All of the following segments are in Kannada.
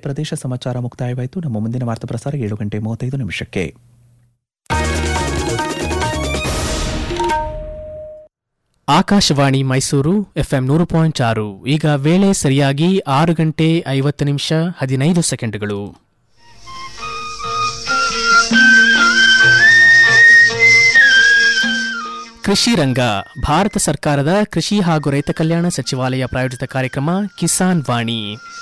ಪ್ರದೇಶ ಸಮಾಚಾರ ಮುಕ್ತಾಯವಾಯಿತು ನಮ್ಮ ಮುಂದಿನ ವಾರ್ತಾ ಪ್ರಸಾರ ಏಳು ಗಂಟೆ ಮೂವತ್ತೈದು ನಿಮಿಷಕ್ಕೆ ಆಕಾಶವಾಣಿ ಮೈಸೂರು ಎಫ್ಎಂ ನೂರು ಪಾಯಿಂಟ್ ಆರು ಈಗ ವೇಳೆ ಸರಿಯಾಗಿ ಆರು ಗಂಟೆ ಐವತ್ತು ನಿಮಿಷ ಹದಿನೈದು ಸೆಕೆಂಡ್ಗಳು ಕೃಷಿ ರಂಗ ಭಾರತ ಸರ್ಕಾರದ ಕೃಷಿ ಹಾಗೂ ರೈತ ಕಲ್ಯಾಣ ಸಚಿವಾಲಯ ಪ್ರಾಯೋಜಿತ ಕಾರ್ಯಕ್ರಮ ಕಿಸಾನ್ ವಾಣಿ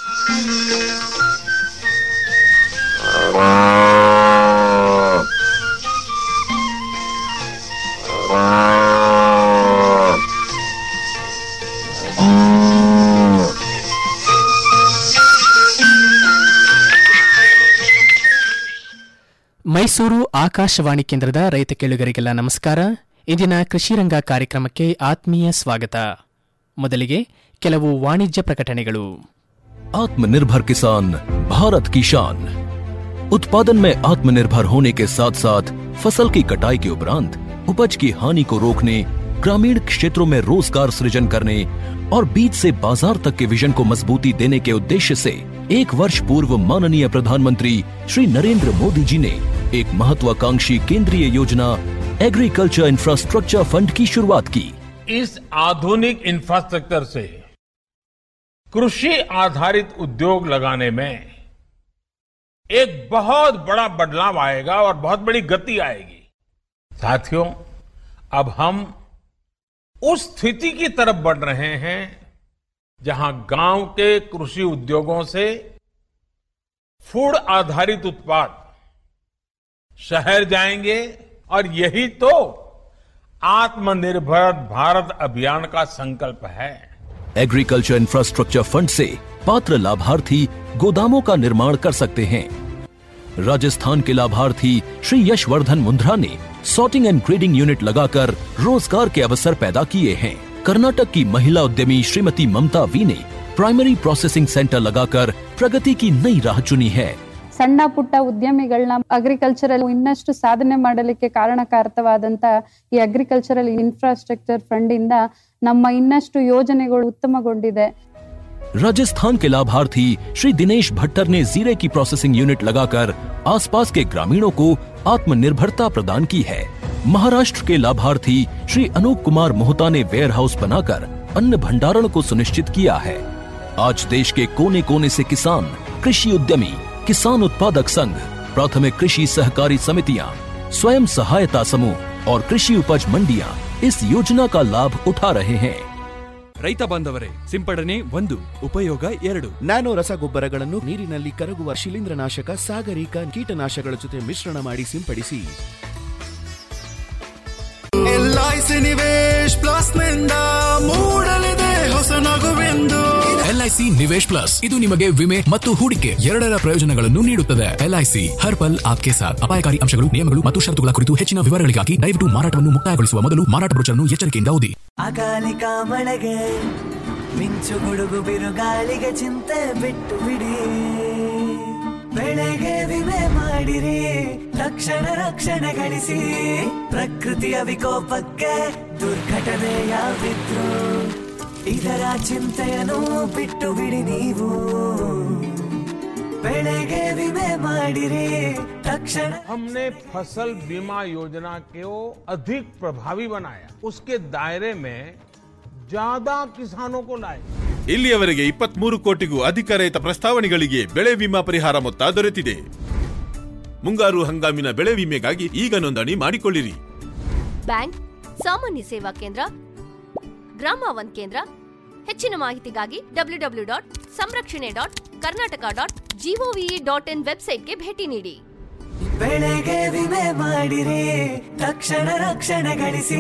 ಮೈಸೂರು ಆಕಾಶವಾಣಿ ಕೇಂದ್ರದ ರೈತ ಕೇಳುಗರಿಗೆಲ್ಲ ನಮಸ್ಕಾರ ಇಂದಿನ ಕೃಷಿ ರಂಗ ಕಾರ್ಯಕ್ರಮಕ್ಕೆ ಆತ್ಮೀಯ ಸ್ವಾಗತ ಮೊದಲಿಗೆ ಕೆಲವು ವಾಣಿಜ್ಯ ಪ್ರಕಟಣೆಗಳು आत्मनिर्भर किसान भारत की शान उत्पादन में आत्मनिर्भर होने के साथ साथ फसल की कटाई के उपरांत उपज की हानि को रोकने ग्रामीण क्षेत्रों में रोजगार सृजन करने और बीज से बाजार तक के विजन को मजबूती देने के उद्देश्य से एक वर्ष पूर्व माननीय प्रधानमंत्री श्री नरेंद्र मोदी जी ने एक महत्वाकांक्षी केंद्रीय योजना एग्रीकल्चर इंफ्रास्ट्रक्चर फंड की शुरुआत की इस आधुनिक इंफ्रास्ट्रक्चर से कृषि आधारित उद्योग लगाने में एक बहुत बड़ा बदलाव आएगा और बहुत बड़ी गति आएगी साथियों अब हम उस स्थिति की तरफ बढ़ रहे हैं जहां गांव के कृषि उद्योगों से फूड आधारित उत्पाद शहर जाएंगे और यही तो आत्मनिर्भर भारत अभियान का संकल्प है एग्रीकल्चर इंफ्रास्ट्रक्चर फंड से पात्र लाभार्थी गोदामों का निर्माण कर सकते हैं राजस्थान के लाभार्थी श्री यशवर्धन मुंद्रा ने सॉर्टिंग एंड ग्रेडिंग यूनिट लगाकर रोजगार के अवसर पैदा किए हैं कर्नाटक की महिला उद्यमी श्रीमती ममता वी ने प्राइमरी प्रोसेसिंग सेंटर लगाकर प्रगति की नई राह चुनी है ಸಣ್ಣ ಪುಟ್ಟ ಉದ್ಯಮಿಗಳನ್ನ ಅಗ್ರಿಕಲ್ಚರಲ್ ಇನ್ನಷ್ಟು ಸಾಧನೆ ಮಾಡಲಿಕ್ಕೆ ಕಾರಣಕಾರಕವಾದಂತ ಈ ಅಗ್ರಿಕಲ್ಚರಲ್ ಇನ್ಫ್ರಾಸ್ಟ್ರಕ್ಚರ್ ಫಂಡ್ ಇಂದ ನಮ್ಮ ಇನ್ನಷ್ಟು ಯೋಜನೆಗಳು ಉತ್ತಮಗೊಂಡಿದೆ राजस्थान के लाभार्थी श्री दिनेश भट्टर ने जीरे की प्रोसेसिंग यूनिट लगाकर आसपास के ग्रामीणों को आत्मनिर्भरता प्रदान की है महाराष्ट्र के लाभार्थी श्री अनूप कुमार मोहता ने वेयर हाउस बनाकर अन्न भंडारण को सुनिश्चित किया है आज देश के कोने कोने से किसान कृषि उद्यमी किसान उत्पादक संघ प्राथमिक कृषि सहकारी समितियां स्वयं सहायता समूह और कृषि उपज मंडियां इस योजना का लाभ उठा रहे हैं ರೈತ ಬಾಂಧವರೇ ಸಿಂಪಡಣೆ ಒಂದು ಉಪಯೋಗ ಎರಡು ನ್ಯಾನೋ ರಸಗೊಬ್ಬರಗಳನ್ನು ನೀರಿನಲ್ಲಿ ಕರಗುವ ಶಿಲೀಂಧ್ರನಾಶಕ ಸಾಗರಿಕ ಕೀಟನಾಶಕಗಳ ಜೊತೆ ಮಿಶ್ರಣ ಮಾಡಿ ಸಿಂಪಡಿಸಿ ಎಲ್ಐಸಿ ನಿವೇಶ್ ಪ್ಲಸ್ ನಿಂದ ಮೂಡಲಿದೆ ಹೊಸ ನಗುವೆಂದು ಎಲ್ಐಸಿ ನಿವೇಶ್ ಪ್ಲಸ್ ಇದು ನಿಮಗೆ ವಿಮೆ ಮತ್ತು ಹೂಡಿಕೆ ಎರಡರ ಪ್ರಯೋಜನಗಳನ್ನು ನೀಡುತ್ತದೆ ಎಲ್ಐಸಿ ಹರ್ ಪಲ್ ಆಪ್ಕೆ ಸಾಥ್ ಅಪಾಯಕಾರಿ ಅಂಶಗಳು ನಿಯಮಗಳು ಮತ್ತು ಷರತ್ತುಗಳ ಕುರಿತು ಹೆಚ್ಚಿನ ವಿವರಗಳಿಗಾಗಿ ದಯವಿಟ್ಟು ಮಾರಾಟವನ್ನು ಮುಕ್ತಾಯಗೊಳಿಸುವ ಮೊದಲು ಮಾರಾಟ ಬ್ರೋಚರ್ನ್ನು ಎಚ್ಚರಿಕೆಯಿಂದ ಓದಿ ಅಕಾಲಿಕ ಮಳೆಗೆ ಮಿಂಚು ಗುಡುಗು ಬಿರುಗಾಳಿಗೆ ಚಿಂತೆ ಬಿಟ್ಟು ಬಿಡಿ ಬೆಳೆಗೆ ವಿಮೆ ಮಾಡಿರಿ ತಕ್ಷಣ ರಕ್ಷಣೆ ಗಳಿಸಿ ಪ್ರಕೃತಿಯ ವಿಕೋಪಕ್ಕೆ ದುರ್ಘಟನೆ ಯಾವಿದ್ರು ಇದರ ಚಿಂತೆಯನ್ನು ಬಿಟ್ಟು ಬಿಡಿ ನೀವು ಬೆಳೆಗೆ ವಿಮೆ ಮಾಡಿರಿ ತಕ್ಷಣ हमने फसल बीमा योजना को अधिक प्रभावी बनाया उसके दायरे में ज्यादा किसानों को लाए ಇಲ್ಲಿಯವರೆಗೆ ಇಪ್ಪತ್ಮೂರು ಕೋಟಿಗೂ ಅಧಿಕ ರೈತ ಪ್ರಸ್ತಾವನೆಗಳಿಗೆ ಬೆಳೆ ವಿಮಾ ಪರಿಹಾರ ಮೊತ್ತ ದೊರೆತಿದೆ ಮುಂಗಾರು ಹಂಗಾಮಿನ ಬೆಳೆ ವಿಮೆಗಾಗಿ ಈಗ ನೋಂದಣಿ ಮಾಡಿಕೊಳ್ಳಿರಿ ಬ್ಯಾಂಕ್ ಸಾಮಾನ್ಯ ಸೇವಾ ಕೇಂದ್ರ ಗ್ರಾಮ ಒನ್ ಕೇಂದ್ರ ಹೆಚ್ಚಿನ ಮಾಹಿತಿಗಾಗಿ ಡಬ್ಲ್ಯೂ ಡಬ್ಲ್ಯೂ ಡಾಟ್ ಸಂರಕ್ಷಣೆ dot Karnataka dot gov dot in ವೆಬ್ಸೈಟ್ಗೆ ಭೇಟಿ ನೀಡಿ ಬೆಳೆಗೆ ವಿಮೆ ಮಾಡಿರಿ ತಕ್ಷಣ ರಕ್ಷಣೆ ಗಳಿಸಿ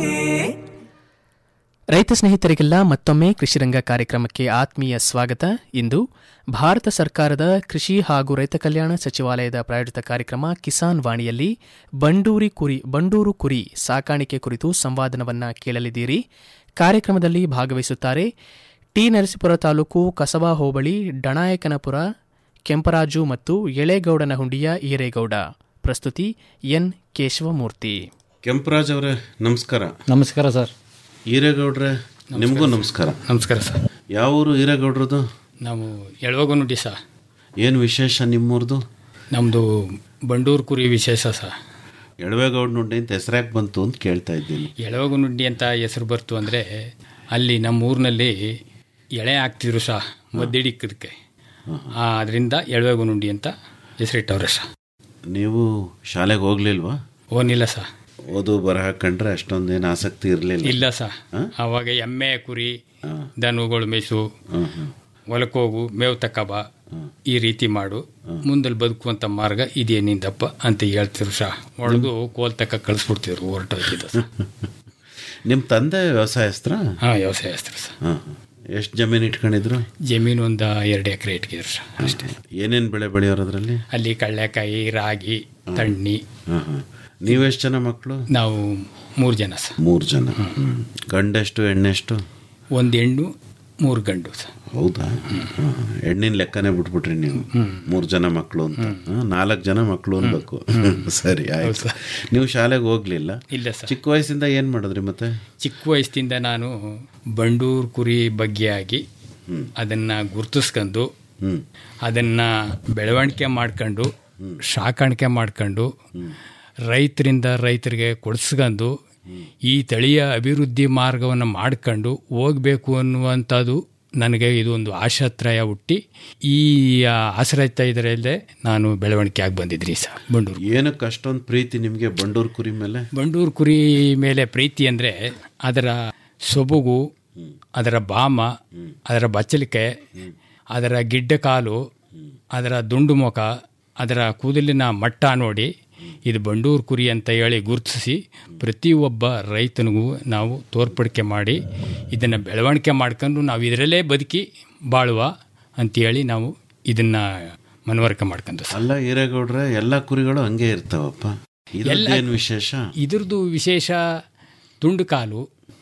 ರೈತ ಸ್ನೇಹಿತರಿಗೆಲ್ಲ ಮತ್ತೊಮ್ಮೆ ಕೃಷಿರಂಗ ಕಾರ್ಯಕ್ರಮಕ್ಕೆ ಆತ್ಮೀಯ ಸ್ವಾಗತ ಇಂದು ಭಾರತ ಸರ್ಕಾರದ ಕೃಷಿ ಹಾಗೂ ರೈತ ಕಲ್ಯಾಣ ಸಚಿವಾಲಯದ ಪ್ರಾಯೋಜಿತ ಕಾರ್ಯಕ್ರಮ ಕಿಸಾನ್ ವಾಣಿಯಲ್ಲಿ ಬಂಡೂರಿ ಕುರಿ ಬಂಡೂರು ಕುರಿ ಸಾಕಾಣಿಕೆ ಕುರಿತು ಸಂವಾದನವನ್ನ ಕೇಳಲಿದ್ದೀರಿ ಕಾರ್ಯಕ್ರಮದಲ್ಲಿ ಭಾಗವಹಿಸುತ್ತಾರೆ ಟಿ ನರಸೀಪುರ ತಾಲೂಕು ಕಸಬಾ ಹೋಬಳಿ ಡಣಾಯಕನಪುರ ಕೆಂಪರಾಜು ಮತ್ತು ಎಳೆಗೌಡನಹುಂಡಿಯ ಈರೇಗೌಡ ಪ್ರಸ್ತುತಿ ಎನ್ ಕೇಶವಮೂರ್ತಿ ಕೆಂಪರಾಜ್ ಅವರೇ ನಮಸ್ಕಾರ ನಮಸ್ಕಾರ ಸರ್ ಈರೇಗೌಡ್ರೆ ನಿಮಗೂ ನಮಸ್ಕಾರ ನಮಸ್ಕಾರ ಸರ್ ಯಾವ ಊರು ಈರೇಗೌಡ್ರದು ನಾವು ಎಳವಗೋನುಡಿ ಸರ್ ಏನು ವಿಶೇಷ ನಿಮ್ಮೂರ್ದು ನಮ್ಮದು ಬಂಡೂರು ಕುರಿ ವಿಶೇಷ ಸರ್ ಎಡವೇಗೌಡ ನುಂಡಿ ಅಂತ ಹೆಸರಾಗಿ ಬಂತು ಅಂತ ಕೇಳ್ತಾ ಇದ್ದೀನಿ ಎಳವಗುನುಡ್ಡಿ ಅಂತ ಹೆಸರು ಬರ್ತು ಅಂದರೆ ಅಲ್ಲಿ ನಮ್ಮ ಊರಿನಲ್ಲಿ ಎಳೆ ಹಾಕ್ತಿದ್ರು ಸಹ ಮದ್ದಿಡಿಕ್ಕದಕ್ಕೆ ಅದರಿಂದ ಎಳವೆಗುನುಂಡಿ ಅಂತ ಹೆಸರಿಟ್ಟವ್ರೆ ಸಹ ನೀವು ಶಾಲೆಗೆ ಹೋಗ್ಲಿಲ್ವಾ ಓನಿಲ್ಲ ಸಹ ಓದು ಬರಹ ಕಂಡ್ರೆ ಅಷ್ಟೊಂದೇನು ಆಸಕ್ತಿ ಇರಲಿಲ್ಲ ಇಲ್ಲ ಸಹ ಅವಾಗ ಎಮ್ಮೆ ಕುರಿ ದನಗಳು ಮೇಸು ಹೊಲಕ್ಕೋಗು ಮೇವು ತಕ್ಕಬ ಈ ರೀತಿ ಮಾಡು ಮುಂದಲ್ಲಿ ಬದುಕುವಂತ ಮಾರ್ಗ ಇದೇ ನಿಂದಪ್ಪ ಅಂತ ಹೇಳ್ತಿರು ಸಹ ಹೊಡೆದು ಕೋಲ್ ತಕ್ಕ ಕಳಿಸ್ಬಿಡ್ತಿದ್ರು ಹೊರಟೋಗಿದ್ದ ಸಹ ನಿಮ್ಮ ತಂದೆ ವ್ಯವಸಾಯಸ್ತ್ರ ಹಾಂ ವ್ಯವಸಾಯಸ್ತ್ರ ಸಹ ಹಾಂ ಎಷ್ಟು ಜಮೀನು ಇಟ್ಕೊಂಡಿದ್ರು ಜಮೀನು ಒಂದು ಎರಡು ಎಕರೆ ಇಟ್ಕಿದ್ರು ಸಹ ಅಷ್ಟೇ ಏನೇನು ಬೆಳೆ ಬೆಳೆಯೋರು ಅದರಲ್ಲಿ ಅಲ್ಲಿ ಕಡಲೆಕಾಯಿ ರಾಗಿ ತಣ್ಣಿ ಹಾಂ ಹಾಂ ನೀವೆಷ್ಟು ಜನ ಮಕ್ಕಳು ನಾವು ಮೂರು ಜನ ಸಹ ಮೂರು ಜನ ಗಂಡೆಷ್ಟು ಹೆಣ್ಣೆಷ್ಟು ಒಂದು ಹೆಣ್ಣು ಮೂರು ಗಂಡು ಸಹ ಹೌದಾ ಹೆಣ್ಣಿನ ಲೆಕ್ಕನೇ ಬಿಟ್ಬಿಟ್ರಿ ನೀವು ಮೂರು ಜನ ಮಕ್ಕಳು ಅಂತ ನಾಲ್ಕು ಜನ ಮಕ್ಕಳು ಅನ್ಬೇಕು ಸರಿ ಆಯ್ತು ನೀವು ಶಾಲೆಗೆ ಹೋಗ್ಲಿಲ್ಲ ಇಲ್ಲ ಸರ್ ಚಿಕ್ಕ ವಯಸ್ಸಿಂದ ಏನು ಮಾಡಿದ್ರಿ ಮತ್ತೆ ಚಿಕ್ಕ ವಯಸ್ಸಿಂದ ನಾನು ಬಂಡೂರು ಕುರಿ ಬಗ್ಗೆ ಆಗಿ ಅದನ್ನ ಗುರ್ತಿಸ್ಕೊಂಡು ಅದನ್ನ ಬೆಳವಣಿಗೆ ಮಾಡ್ಕೊಂಡು ಸಾಕಾಣಿಕೆ ಮಾಡ್ಕೊಂಡು ರೈತರಿಂದ ರೈತರಿಗೆ ಕೊಡಿಸ್ಕೊಂಡು ಈ ತಳಿಯ ಅಭಿವೃದ್ಧಿ ಮಾರ್ಗವನ್ನು ಮಾಡ್ಕೊಂಡು ಹೋಗ್ಬೇಕು ಅನ್ನುವಂಥದ್ದು ನನಗೆ ಇದು ಒಂದು ಆಶಾತ್ರಯ ಹುಟ್ಟಿ ಈ ಆಶ್ರಯಿತ ಇದರಲ್ಲೇ ನಾನು ಬೆಳವಣಿಗೆ ಆಗಿ ಬಂದಿದ್ದೀನಿ ಸರ್ ಬಂಡೂರು ಏನಕ್ಕೆ ಅಷ್ಟೊಂದು ಪ್ರೀತಿ ನಿಮಗೆ ಬಂಡೂರು ಕುರಿ ಮೇಲೆ ಬಂಡೂರು ಕುರಿ ಮೇಲೆ ಪ್ರೀತಿ ಅಂದರೆ ಅದರ ಸೊಬಗು ಅದರ ಬಾಮ ಅದರ ಬಚ್ಚಲಿಕೆ ಅದರ ಗಿಡ್ಡ ಕಾಲು ಅದರ ದುಂಡು ಮುಖ ಅದರ ಕೂದಲಿನ ಮಟ್ಟ ನೋಡಿ ಇದು ಬಂಡೂರು ಕುರಿ ಅಂತ ಹೇಳಿ ಗುರುತಿಸಿ ಪ್ರತಿಯೊಬ್ಬ ರೈತನಿಗೂ ನಾವು ತೋರ್ಪಡಿಕೆ ಮಾಡಿ ಇದನ್ನು ಬೆಳವಣಿಗೆ ಮಾಡ್ಕೊಂಡು ನಾವು ಇದರಲ್ಲೇ ಬದುಕಿ ಬಾಳುವ ಅಂತೇಳಿ ನಾವು ಇದನ್ನು ಮನವರಿಕೆ ಮಾಡ್ಕೊಂಡು ಸರ್ ಅಲ್ಲ ಹಿರೇಗೌಡ್ರೆ ಎಲ್ಲ ಕುರಿಗಳು ಹಂಗೆ ಇರ್ತಾವಪ್ಪ ಇದೇನು ವಿಶೇಷ ಇದ್ರದ್ದು ವಿಶೇಷ ದುಂಡು ಕಾಲು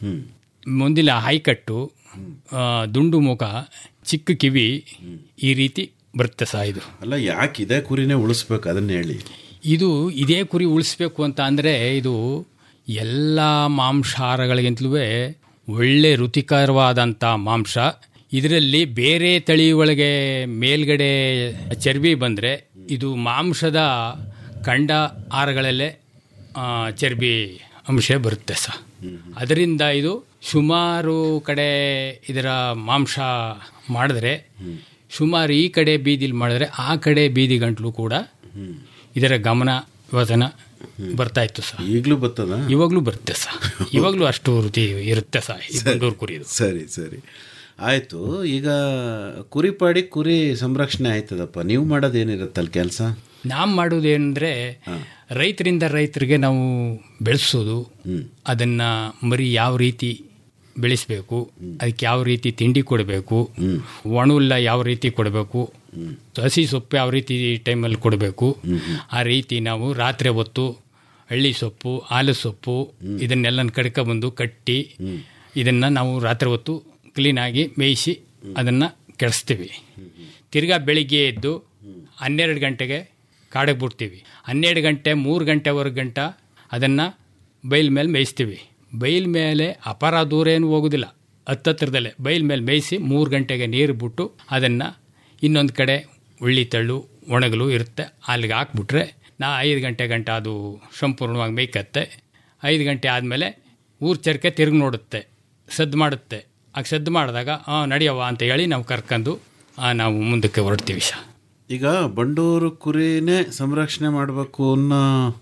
ಮುಂದಿನ ಹೈಕಟ್ಟು ಆ, ದುಂಡು ಮುಖ ಚಿಕ್ಕ ಕಿವಿ ಈ ರೀತಿ ಬರುತ್ತೆ ಸಹ ಇದು ಅಲ್ಲ ಯಾಕೆ ಇದೇ ಕುರಿನೇ ಉಳಿಸ್ಬೇಕು ಅದನ್ನ ಹೇಳಿ ಇದು ಇದೇ ಕುರಿ ಉಳಿಸ್ಬೇಕು ಅಂತ ಅಂದರೆ ಇದು ಎಲ್ಲ ಮಾಂಸಾಹಾರಗಳಿಗಿಂತಲೂ ಒಳ್ಳೆ ರುಚಿಕರವಾದಂಥ ಮಾಂಸ ಇದರಲ್ಲಿ ಬೇರೆ ತಳಿ ಒಳಗೆ ಮೇಲ್ಗಡೆ ಚರ್ಬಿ ಬಂದರೆ ಇದು ಮಾಂಸದ ಖಂಡ ಆಹಾರಗಳಲ್ಲೇ ಆ, ಚರ್ಬಿ ಅಂಶ ಬರುತ್ತೆ ಸಹ ಅದರಿಂದ ಇದು ಸುಮಾರು ಕಡೆ ಇದರ ಮಾಂಸ ಮಾಡಿದ್ರೆ ಸುಮಾರು ಈ ಕಡೆ ಬೀದಿಲಿ ಮಾಡಿದ್ರೆ ಆ ಕಡೆ ಬೀದಿ ಗಂಟ್ಲು ಕೂಡ ಇದರ ಗಮನ ವಚನ ಬರ್ತಾ ಇತ್ತು ಸರ್ ಈಗಲೂ ಬರ್ತದ ಇವಾಗಲೂ ಬರುತ್ತೆ ಸರ್ ಇವಾಗಲೂ ಅಷ್ಟು ರುಚಿ ಇರುತ್ತೆ ಸರ್ ಈ ಬಂಡೂರು ಕುರಿದು ಸರಿ ಸರಿ ಆಯ್ತು ಈಗ ಕುರಿ ಪಾಡಿ ಕುರಿ ಸಂರಕ್ಷಣೆ ಆಯ್ತದಪ್ಪ ನೀವು ಮಾಡೋದೇನಿರುತ್ತಲ್ಲ ಕೆಲಸ ನಾವು ಮಾಡೋದೇನೆಂದರೆ ರೈತರಿಂದ ರೈತರಿಗೆ ನಾವು ಬೆಳೆಸೋದು ಅದನ್ನು ಮರಿ ಯಾವ ರೀತಿ ಬೆಳೆಸಬೇಕು ಅದಕ್ಕೆ ಯಾವ ರೀತಿ ತಿಂಡಿ ಕೊಡಬೇಕು ಒಣಹುಲ್ಲ ಯಾವ ರೀತಿ ಕೊಡಬೇಕು ಹಸಿ ಸೊಪ್ಪು ಯಾವ ರೀತಿ ಟೈಮಲ್ಲಿ ಕೊಡಬೇಕು ಆ ರೀತಿ ನಾವು ರಾತ್ರಿ ಹೊತ್ತು ಹಳ್ಳಿ ಸೊಪ್ಪು ಆಲು ಸೊಪ್ಪು ಇದನ್ನೆಲ್ಲ ಕಡ್ಕೊಬಂದು ಕಟ್ಟಿ ಇದನ್ನು ನಾವು ರಾತ್ರಿ ಹೊತ್ತು ಕ್ಲೀನಾಗಿ ಮೇಯಿಸಿ ಅದನ್ನು ಕೆಡಿಸ್ತೀವಿ ತಿರ್ಗಾ ಬೆಳಿಗ್ಗೆ ಎದ್ದು ಹನ್ನೆರಡು ಗಂಟೆಗೆ ಕಾಡಿಗೆ ಬಿಡ್ತೀವಿ ಹನ್ನೆರಡು ಗಂಟೆ ಮೂರು ಗಂಟೆವರೆಗೆ ಗಂಟ ಅದನ್ನು ಬೈಲ್ ಮೇಲೆ ಮೇಯಿಸ್ತೀವಿ ಬೈಲ್ ಮೇಲೆ ಅಪಾರ ದೂರ ಏನು ಹೋಗೋದಿಲ್ಲ ಹತ್ತತ್ರದಲ್ಲೇ ಬೈಲ್ ಮೇಲೆ ಮೇಯಿಸಿ ಮೂರು ಗಂಟೆಗೆ ನೀರು ಬಿಟ್ಟು ಅದನ್ನು ಇನ್ನೊಂದು ಕಡೆ ಉಳ್ಳಿ ತಳ್ಳು ಒಣಗಲು ಇರುತ್ತೆ ಅಲ್ಲಿಗೆ ಹಾಕ್ಬಿಟ್ರೆ ನಾ ಐದು ಗಂಟೆ ಗಂಟ ಅದು ಸಂಪೂರ್ಣವಾಗಿ ಮೇಯ್ಕತ್ತೆ ಐದು ಗಂಟೆ ಆದಮೇಲೆ ಊರು ಚರ್ಕೆ ತಿರುಗಿ ನೋಡುತ್ತೆ ಸದ್ದು ಮಾಡುತ್ತೆ ಆಗ ಸದ್ದು ಮಾಡಿದಾಗ ಹಾಂ ನಡೆಯವ್ವ ಅಂತ ಹೇಳಿ ನಾವು ಕರ್ಕೊಂಡು ಆ, ನಾವು ಮುಂದಕ್ಕೆ ಹೊರಡ್ತೀವಿ ಸಹ ಈಗ ಬಂಡೂರು ಕುರಿನೇ ಸಂರಕ್ಷಣೆ ಮಾಡಬೇಕು ಅನ್ನೋ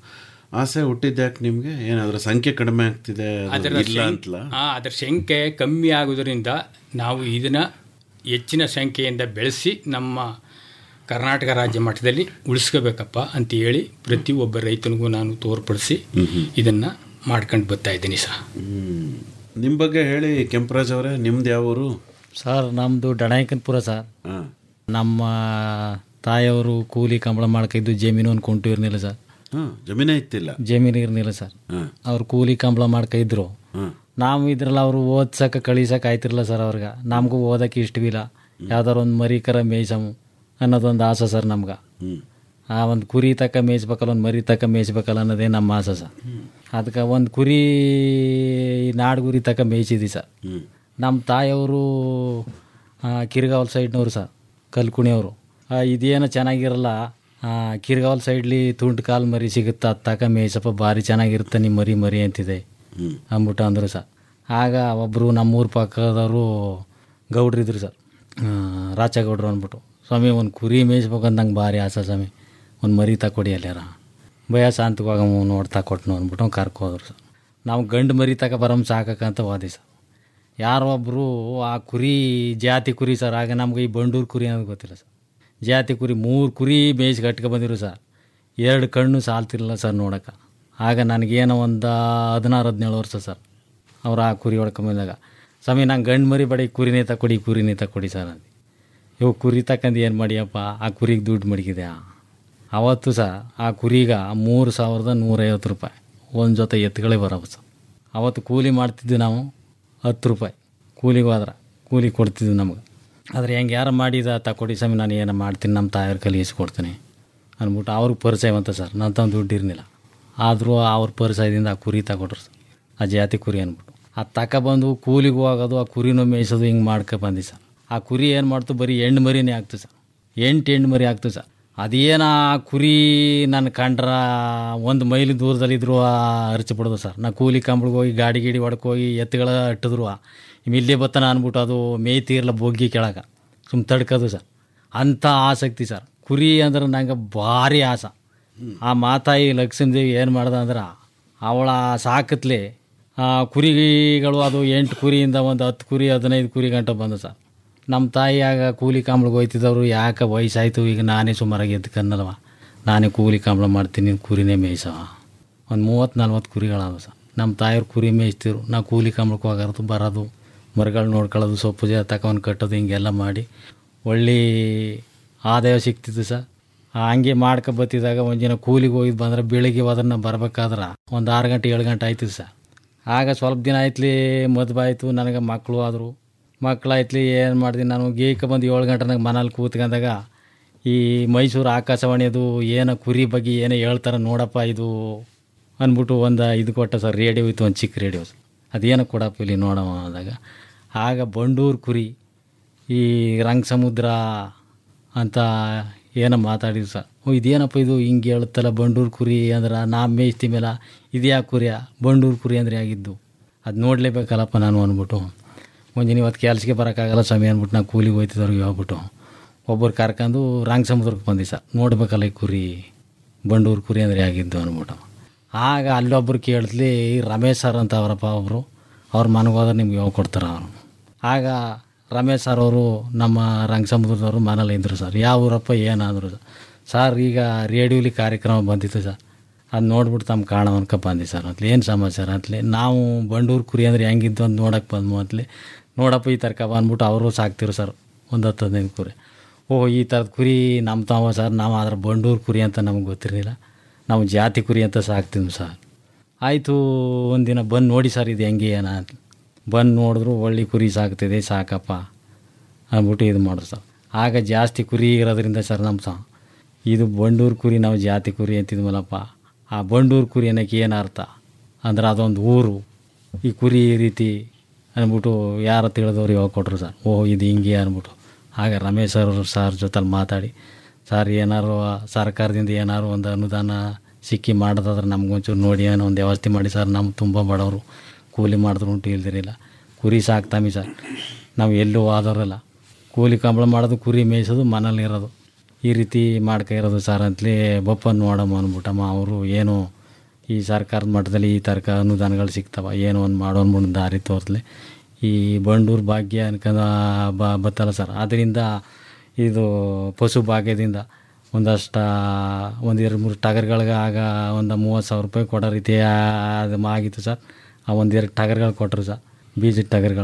ಆಸೆ ಹುಟ್ಟಿದ್ಯಾಕೆ ನಿಮಗೆ ಏನಾದ್ರ ಸಂಖ್ಯೆ ಕಡಿಮೆ ಆಗ್ತಿದೆ ಅದು ಅದರ ಇಲ್ಲ ಶಂ- ಅಂತಲ್ಲ ಆ, ಅದರ ಸಂಖ್ಯೆ ಕಮ್ಮಿ ಆಗೋದ್ರಿಂದ ನಾವು ಇದನ್ನ ಹೆಚ್ಚಿನ ಸಂಖ್ಯೆಯಿಂದ ಬೆಳೆಸಿ ನಮ್ಮ ಕರ್ನಾಟಕ ರಾಜ್ಯ ಮಟ್ಟದಲ್ಲಿ ಉಳಿಸ್ಕೋಬೇಕಪ್ಪ ಅಂತ ಹೇಳಿ ಪ್ರತಿಯೊಬ್ಬ ರೈತನಿಗೂ ನಾನು ತೋರ್ಪಡಿಸಿ ಇದನ್ನ ಮಾಡ್ಕೊಂಡು ಬರ್ತಾ ಇದ್ದೀನಿ ಸಹ ನಿಮ್ಮ ಬಗ್ಗೆ ಹೇಳಿ ಕೆಂಪರಾಜ್ ಅವರೇ ನಿಮ್ದು ಯಾವ ಊರು ಸರ್ ನಮ್ಮದು ಡಣಾಯ್ಕನ್ಪುರ ಸರ್ ನಮ್ಮ ತಾಯಿಯವರು ಕೂಲಿ ಕಂಬಳ ಮಾಡ್ಕಿದ್ದು ಜಮೀನು ಒಂದು ಕೊಂಟು ಇರ್ನಿಲ್ಲ ಸರ್ ಹಾಂ ಜಮೀನೇ ಇತ್ತಿಲ್ಲ ಜಮೀನು ಇರ್ನಿಲ್ಲ ಸರ್ ಅವ್ರು ಕೂಲಿ ಕಂಬಳ ಮಾಡ್ಕಿದ್ರು ನಾವು ಇದ್ರಲ್ಲ ಅವರು ಓದ್ಸಕ್ಕೆ ಕಳಿಸಕ್ಕೆ ಆಯ್ತಿರಲ್ಲ ಸರ್ ಅವ್ರಿಗೆ ನಮಗೂ ಓದಕ್ಕೆ ಇಷ್ಟವಿಲ್ಲ ಯಾವ್ದಾರು ಒಂದು ಮರಿ ಕರ ಮೇಯ್ಸಮು ಅನ್ನೋದೊಂದು ಆಸೆ ಸರ್ ನಮ್ಗೆ ಆ ಒಂದು ಕುರಿ ತಕ್ಕ ಮೇಯ್ಸ್ಬೇಕಲ್ಲ ಒಂದು ಮರಿ ತಕ್ಕ ಮೇಯ್ಸ್ಬೇಕಲ್ಲ ಅನ್ನೋದೇ ನಮ್ಮ ಆಸೆ ಸರ್ ಅದಕ್ಕೆ ಒಂದು ಕುರಿ ನಾಡು ಗುರಿ ತಕ್ಕ ಮೇಯ್ಸಿದ್ವಿ ಸರ್ ನಮ್ಮ ತಾಯಿಯವರು ಕಿರ್ಗಾವಲ್ ಸೈಡ್ನವ್ರು ಸರ್ ಕಲ್ಕುಣಿಯವರು ಆ, ಇದೇನೋ ಚೆನ್ನಾಗಿರಲ್ಲ ಆ, ಕಿರ್ಗಾವಲ್ ಸೈಡ್ಲಿ ತುಂಡು ಕಾಲು ಮರಿ ಸಿಗುತ್ತೆ ಅದು ತಕ ಮೇಯ್ಸಪ್ಪ ಭಾರಿ ಚೆನ್ನಾಗಿರುತ್ತೆ ನಿಮ್ಮ ಮರಿ ಮರಿ ಅಂತಿದೆ ಅಂದ್ಬಿಟ್ಟು ಅಂದರು ಸರ್ ಆಗ ಒಬ್ಬರು ನಮ್ಮೂರ ಪಕ್ಕದವರು ಗೌಡ್ರಿದ್ರು ಸರ್ ಆ, ರಾಚಗೌಡ್ರು ಅಂದ್ಬಿಟ್ಟು ಸ್ವಾಮಿ ಒಂದು ಕುರಿ ಮೇಯಿಸ್ಬೇಕಂತ ನಂಗೆ ಭಾರಿ ಆಸೆ ಸ್ವಾಮಿ ಒಂದು ಮರಿ ತಕೊಡಿ ಅಲ್ಲಾರ ಭಯ ಶಾಂತವಾಗ ನೋಡ್ತಾ ಕೊಟ್ಟನು ಅಂದ್ಬಿಟ್ಟು ಅವ್ನು ಕರ್ಕೋದ್ರು ಸರ್ ನಾವು ಗಂಡು ಮರಿ ತಕ ಬರಮ್ ಸಾಕಕ್ಕಂತ ವಾದಿ ಸರ್ ಯಾರೋ ಒಬ್ಬರು ಆ ಕುರಿ ಜಾತಿ ಕುರಿ ಸರ್ ಆಗ ನಮ್ಗೆ ಈ ಬಂಡೂರು ಕುರಿ ಅನ್ನೋದು ಗೊತ್ತಿಲ್ಲ ಸರ್ ಜಾತಿ ಕುರಿ ಮೂರು ಕುರಿ ಮೇಯ್ಸಿ ಕಟ್ಕೊ ಬಂದಿರು ಸರ್ ಎರಡು ಕಣ್ಣು ಸಾಲ್ತಿರಲಿಲ್ಲ ಸರ್ ನೋಡೋಕೆ ಆಗ ನನಗೇನೋ ಒಂದು ಹದಿನಾರು ಹದಿನೇಳು ವರ್ಷ ಸರ್ ಅವ್ರು ಆ ಕುರಿ ಹೊಡ್ಕೊಂಬಂದಾಗ ಸ್ವಾಮಿ ನಂಗೆ ಗಂಡು ಮರಿ ಬಡಿ ಕುರಿನೇ ತಕೊಡಿ ಕುರಿನೇ ತಕೊಡಿ ಸರ್ ಅಂದು ಇವು ಕುರಿ ತಕ್ಕಂದು ಏನು ಮಾಡಿಯಪ್ಪ ಆ ಕುರಿಗೆ ದುಡ್ಡು ಮಡಗಿದೆ ಅವತ್ತು ಸಹ ಆ ಕುರಿಗ ಮೂರು ಸಾವಿರದ ನೂರೈವತ್ತು ರೂಪಾಯಿ ಒಂದು ಜೊತೆ ಎತ್ತುಗಳೇ ಬರವು ಸರ್ ಅವತ್ತು ಕೂಲಿ ಮಾಡ್ತಿದ್ವಿ ನಾವು ಹತ್ತು ರೂಪಾಯಿ ಕೂಲಿಗೆ ಹೋದ್ರೆ ಕೂಲಿ ಕೊಡ್ತಿದ್ವಿ ನಮಗೆ ಆದರೆ ಹೆಂಗೆ ಯಾರು ಮಾಡಿದ ತಕೊಡಿ ಸ್ವಾಮಿ ನಾನು ಏನೋ ಮಾಡ್ತೀನಿ ನಮ್ಮ ತಾಯವ್ರ ಕೈಲಿ ಕೊಡ್ತೀನಿ ಅಂದ್ಬಿಟ್ಟು ಅವ್ರಿಗೆ ಪರಿಚಯವಂತ ಸರ್ ನನ್ನ ತಂದು ದುಡ್ಡು ಇರಲಿಲ್ಲ ಆದರೂ ಅವ್ರ ಪರಿಚಯದಿಂದ ಆ ಕುರಿ ತಗೊಟ್ರು ಸರ್ ಆ ಜಾತಿ ಕುರಿ ಅಂದ್ಬಿಟ್ಟು ಅದು ತಗೊಬಂದು ಕೂಲಿಗೆ ಹೋಗೋದು ಆ ಕುರಿನೂ ಮೇಯಿಸೋದು ಹಿಂಗೆ ಮಾಡ್ಕೊ ಬಂದಿ ಸರ್ ಆ ಕುರಿ ಏನು ಮಾಡ್ತು ಬರೀ ಹೆಣ್ಣು ಮರಿನೇ ಆಗ್ತು ಸರ್ ಎಂಟು ಹೆಣ್ಣು ಮರಿ ಆಗ್ತು ಸರ್ ಅದೇನ ಆ ಕುರಿ ನನ್ನ ಕಂಡ್ರ ಒಂದು ಮೈಲಿ ದೂರದಲ್ಲಿದ್ರು ಹರಿಚಿಬಿಡೋದು ಸರ್ ನಾ ಕೂಲಿ ಕಂಬಳಿಗೆ ಹೋಗಿ ಗಾಡಿ ಗಿಡಿ ಹೊಡ್ಕೋಗಿ ಎತ್ತುಗಳ ಅಟ್ಟಿದ್ರು ಇಲ್ಲೇ ಬತ್ತಾನ ಅಂದ್ಬಿಟ್ಟು ಅದು ಮೇಯ್ತಿರಲ್ಲ ಬೊಗ್ಗಿ ಕೆಳಗೆ ಸುಮ್ಮ ತಡ್ಕೋದು ಸರ್ ಅಂಥ ಆಸಕ್ತಿ ಸರ್ ಕುರಿ ಅಂದ್ರೆ ನಂಗೆ ಭಾರಿ ಆಸೆ ಆ ಮಾತಾಯಿ ಲಕ್ಷ್ಮೀದೇವಿ ಏನು ಮಾಡ್ದ ಅಂದ್ರೆ ಅವಳ ಸಾಕತ್ಲೆ ಆ ಕುರಿಗಳು ಅದು ಎಂಟು ಕುರಿಯಿಂದ ಒಂದು ಹತ್ತು ಕುರಿ ಹದಿನೈದು ಕುರಿ ಗಂಟೆ ಬಂದು ಸರ್ ನಮ್ಮ ತಾಯಿ ಆಗ ಕೂಲಿ ಕಾಂಬ್ಳಿಗೆ ಹೋಯ್ತಿದ್ದವರು ಯಾಕೆ ವಯಸ್ಸಾಯ್ತು ಈಗ ನಾನೇ ಸುಮಾರಾಗಿ ಎದ್ದು ಕನ್ನಲ್ವ ನಾನೇ ಕೂಲಿ ಕಾಂಬಳ ಮಾಡ್ತೀನಿ ನೀನು ಕುರಿನೇ ಮೇಯ್ಸವ ಒಂದು ಮೂವತ್ತು ನಲ್ವತ್ತು ಕುರಿಗಳವ ಸರ್ ನಮ್ಮ ತಾಯಿಯವ್ರು ಕುರಿ ಮೇಯಿಸ್ತಿರು ನಾವು ಕೂಲಿ ಕಾಂಬ್ಳಕ್ಕೆ ಹೋಗೋದು ಬರೋದು ಮರಗಳು ನೋಡ್ಕೊಳ್ಳೋದು ಸೊಪ್ಪು ಜ ತಗೊಂಡು ಕಟ್ಟೋದು ಹಿಂಗೆಲ್ಲ ಮಾಡಿ ಒಳ್ಳೆ ಆದಾಯ ಸಿಕ್ತಿತ್ತು ಸರ್ ಹಂಗೆ ಮಾಡ್ಕೊ ಬತ್ತಿದಾಗ ಒಂದು ದಿನ ಕೂಲಿಗೆ ಹೋಗಿದ್ದು ಬಂದ್ರೆ ಬೆಳಿಗ್ಗೆ ಹೋದ್ರೆ ನಾವು ಬರ್ಬೇಕಾದ್ರೆ ಒಂದು ಆರು ಗಂಟೆ ಏಳು ಗಂಟೆ ಆಯ್ತು ಸರ್ ಆಗ ಸ್ವಲ್ಪ ದಿನ ಆಯ್ತಲಿ ಮದುವೆ ಆಯಿತು ನನಗೆ ಮಕ್ಕಳು ಆದರು ಮಕ್ಕಳಾಯ್ತಲಿ ಏನು ಮಾಡ್ತೀನಿ ನಾನು ಗೇಕ ಬಂದು ಏಳು ಗಂಟೆನಾಗ ಮನೇಲಿ ಕೂತ್ಕೊಂಡಾಗ ಈ ಮೈಸೂರು ಆಕಾಶವಾಣಿಯದು ಏನೋ ಕುರಿ ಬಗ್ಗೆ ಏನೋ ಹೇಳ್ತಾರೆ ನೋಡಪ್ಪ ಇದು ಅಂದ್ಬಿಟ್ಟು ಒಂದು ಇದು ಕೊಟ್ಟ ಸರ್ ರೇಡಿಯೋ ಇತ್ತು ಒಂದು ಚಿಕ್ಕ ರೇಡಿಯೋ ಅದೇನೋ ಕೊಡಪ್ಪ ಇಲ್ಲಿ ನೋಡವ ಅಂದಾಗ ಆಗ ಬಂಡೂರು ಕುರಿ ಈ ರಂಗ ಸಮುದ್ರ ಅಂತ ಏನೋ ಮಾತಾಡಿದ್ರು ಸರ್ ಓ ಇದೇನಪ್ಪ ಇದು ಹಿಂಗೆ ಹೇಳುತ್ತಲ್ಲ ಬಂಡೂರು ಕುರಿ ಅಂದ್ರೆ ನಾ ಮೇಯ್ಸ್ತೀಮೇಲ ಇದ್ಯಾಕೆ ಕುರಿಯ ಬಂಡೂರು ಕುರಿ ಅಂದರೆ ಆಗಿದ್ದು ಅದು ನೋಡಲೇಬೇಕಲ್ಲಪ್ಪ ನಾನು ಅಂದ್ಬಿಟ್ಟು ಮುಂಜಾನೆ ಇವತ್ತು ಕೆಲ್ಸಕ್ಕೆ ಬರೋಕ್ಕಾಗಲ್ಲ ಸ್ವಾಮಿ ಅಂದ್ಬಿಟ್ಟು ನಾವು ಕೂಲಿಗೆ ಹೋಯ್ತಿದ್ದವ್ರಿಗೆ ಹೋಗ್ಬಿಟ್ಟು ಒಬ್ಬರು ಕರ್ಕೊಂಡು ರಂಗ ಸಮುದ್ರಕ್ಕೆ ಬಂದಿ ಸರ್ ನೋಡ್ಬೇಕಲ್ಲ ಈ ಕುರಿ ಬಂಡೂರು ಕುರಿ ಅಂದರೆ ಆಗಿದ್ದು ಅಂದ್ಬಿಟ್ಟು ಆಗ ಅಲ್ಲೊಬ್ಬರು ಕೇಳಿದ್ಲಿ ರಮೇಶ್ ಸರ್ ಅಂತ ಅವರಪ್ಪ ಒಬ್ಬರು ಅವ್ರ ಮನೆಗೆ ಹೋದ್ರೆ ನಿಮ್ಗೆ ಯಾವ ಕೊಡ್ತಾರೆ ಅವರು ಆಗ ರಮೇಶ್ ಸರ್ ಅವರು ನಮ್ಮ ರಂಗ ಸಮುದ್ರದವರು ಮನೇಲಿ ಇದ್ದರು ಸರ್ ಯಾವ ಊರಪ್ಪ ಏನಾದರು ಸರ್ ಈಗ ರೇಡಿಯೋಲಿ ಕಾರ್ಯಕ್ರಮ ಬಂದಿತ್ತು ಸರ್ ಅದು ನೋಡ್ಬಿಟ್ಟು ತಮ್ಮ ಕಾಣ ಅನ್ಕೊ ಬಂದಿ ಸರ್ ಅಂತಲೇ ಏನು ಸಮಾಚಾರ ಅಂತಲೇ ನಾವು ಬಂಡೂರು ಕುರಿ ಅಂದರೆ ಹೆಂಗಿದ್ದು ಅಂತ ನೋಡೋಕೆ ಬಂದ್ವು ಅಂತಲೇ ನೋಡಪ್ಪ ಈ ತರ್ಕ ಬಂದ್ಬಿಟ್ಟು ಅವರು ಸಾಕ್ತಿರು ಸರ್ ಒಂದು ಹತ್ತು ಹದಿನೈದು ಕುರಿ ಓಹ್ ಈ ಥರದ ಕುರಿ ನಮ್ಮ ತಾವ ಸರ್ ನಾವು ಅದ್ರ ಬಂಡೂರು ಕುರಿ ಅಂತ ನಮಗೆ ಗೊತ್ತಿರಲಿಲ್ಲ ನಾವು ಜಾತಿ ಕುರಿ ಅಂತ ಸಾಕ್ತೀವಿ ಸರ್ ಆಯಿತು ಒಂದಿನ ಬಂದು ನೋಡಿ ಸರ್ ಇದು ಹೆಂಗೆ ಏನ ಅಂತ ಬಂದು ನೋಡಿದ್ರು ಒಳ್ಳೆ ಕುರಿ ಸಾಕ್ತಿದೆ ಸಾಕಪ್ಪ ಅಂದ್ಬಿಟ್ಟು ಇದು ಮಾಡಿದ್ರು ಸರ್ ಆಗ ಜಾಸ್ತಿ ಕುರಿ ಇರೋದ್ರಿಂದ ಸರ್ ನಮ್ಮ ಸ ಇದು ಬಂಡೂರು ಕುರಿ ನಾವು ಜಾತಿ ಕುರಿ ಅಂತಿದ್ವಲ್ಲಪ್ಪ ಆ ಬಂಡೂರು ಕುರಿ ಅನ್ನೋಕ್ಕೆ ಏನು ಅರ್ಥ ಅಂದ್ರೆ ಅದೊಂದು ಊರು ಈ ಕುರಿ ಈ ರೀತಿ ಅಂದ್ಬಿಟ್ಟು ಯಾರು ತಿಳಿದವ್ರು ಇವಾಗ ಕೊಟ್ಟರು ಸರ್ ಓಹ್ ಇದು ಹಿಂಗೆ ಅಂದ್ಬಿಟ್ಟು ಆಗ ರಮೇಶ್ ಸರ್ ಸರ್ ಜೊತೆಲಿ ಮಾತಾಡಿ ಸರ್ ಏನಾರು ಸರ್ಕಾರದಿಂದ ಏನಾರು ಒಂದು ಅನುದಾನ ಸಿಕ್ಕಿ ಮಾಡೋದಾದ್ರೆ ನಮ್ಗೊಂಚೂರು ನೋಡಿ ಏನೋ ಒಂದು ವ್ಯವಸ್ಥೆ ಮಾಡಿ ಸರ್ ನಮ್ಮ ತುಂಬ ಬಡವರು ಕೂಲಿ ಮಾಡಿದ್ರು ಉಂಟು ಇಲ್ದಿರಿಲ್ಲ ಕುರಿ ಸಾಕ್ತಾಮಿ ಸರ್ ನಾವು ಎಲ್ಲೂ ಆದವರಲ್ಲ ಕೂಲಿ ಕಂಬಳ ಮಾಡೋದು ಕುರಿ ಮೇಯಿಸೋದು ಮನೇಲಿ ಇರೋದು ಈ ರೀತಿ ಮಾಡ್ಕೊ ಇರೋದು ಸರ್ ಅಂತಲೇ ಬಪ್ಪ ನೋಡಮ್ಮ ಅಂದ್ಬಿಟ್ಟಮ್ಮ ಅವರು ಏನು ಈ ಸರ್ಕಾರದ ಮಟ್ಟದಲ್ಲಿ ಈ ತರ್ಕ ಅನುದಾನಗಳು ಸಿಗ್ತಾವ ಏನೋ ಒಂದು ಮಾಡೋ ಅಂದ್ಬಿಟ್ಟು ದಾರಿ ತೋರ್ಸ್ಲಿ ಈ ಬಂಡೂರು ಭಾಗ್ಯ ಅನ್ಕೊಂಡ ಬ ಬತ್ತಲ್ಲ ಸರ್ ಅದರಿಂದ ಇದು ಪಶು ಭಾಗ್ಯದಿಂದ ಒಂದಷ್ಟು ಒಂದು ಎರಡು ಮೂರು ಟಗರ್ಗಳಿಗೆ ಆಗ ಒಂದು ಮೂವತ್ತು ಸಾವಿರ ರೂಪಾಯಿ ಕೊಡೋ ರೀತಿ ಅದು ಆಗಿತ್ತು ಸರ್ ಆ ಒಂದೆರಡು ಟಗರ್ಗಳು ಕೊಟ್ಟರು ಸರ್ ಬೀಜದ ಟಗರ್ಗಳ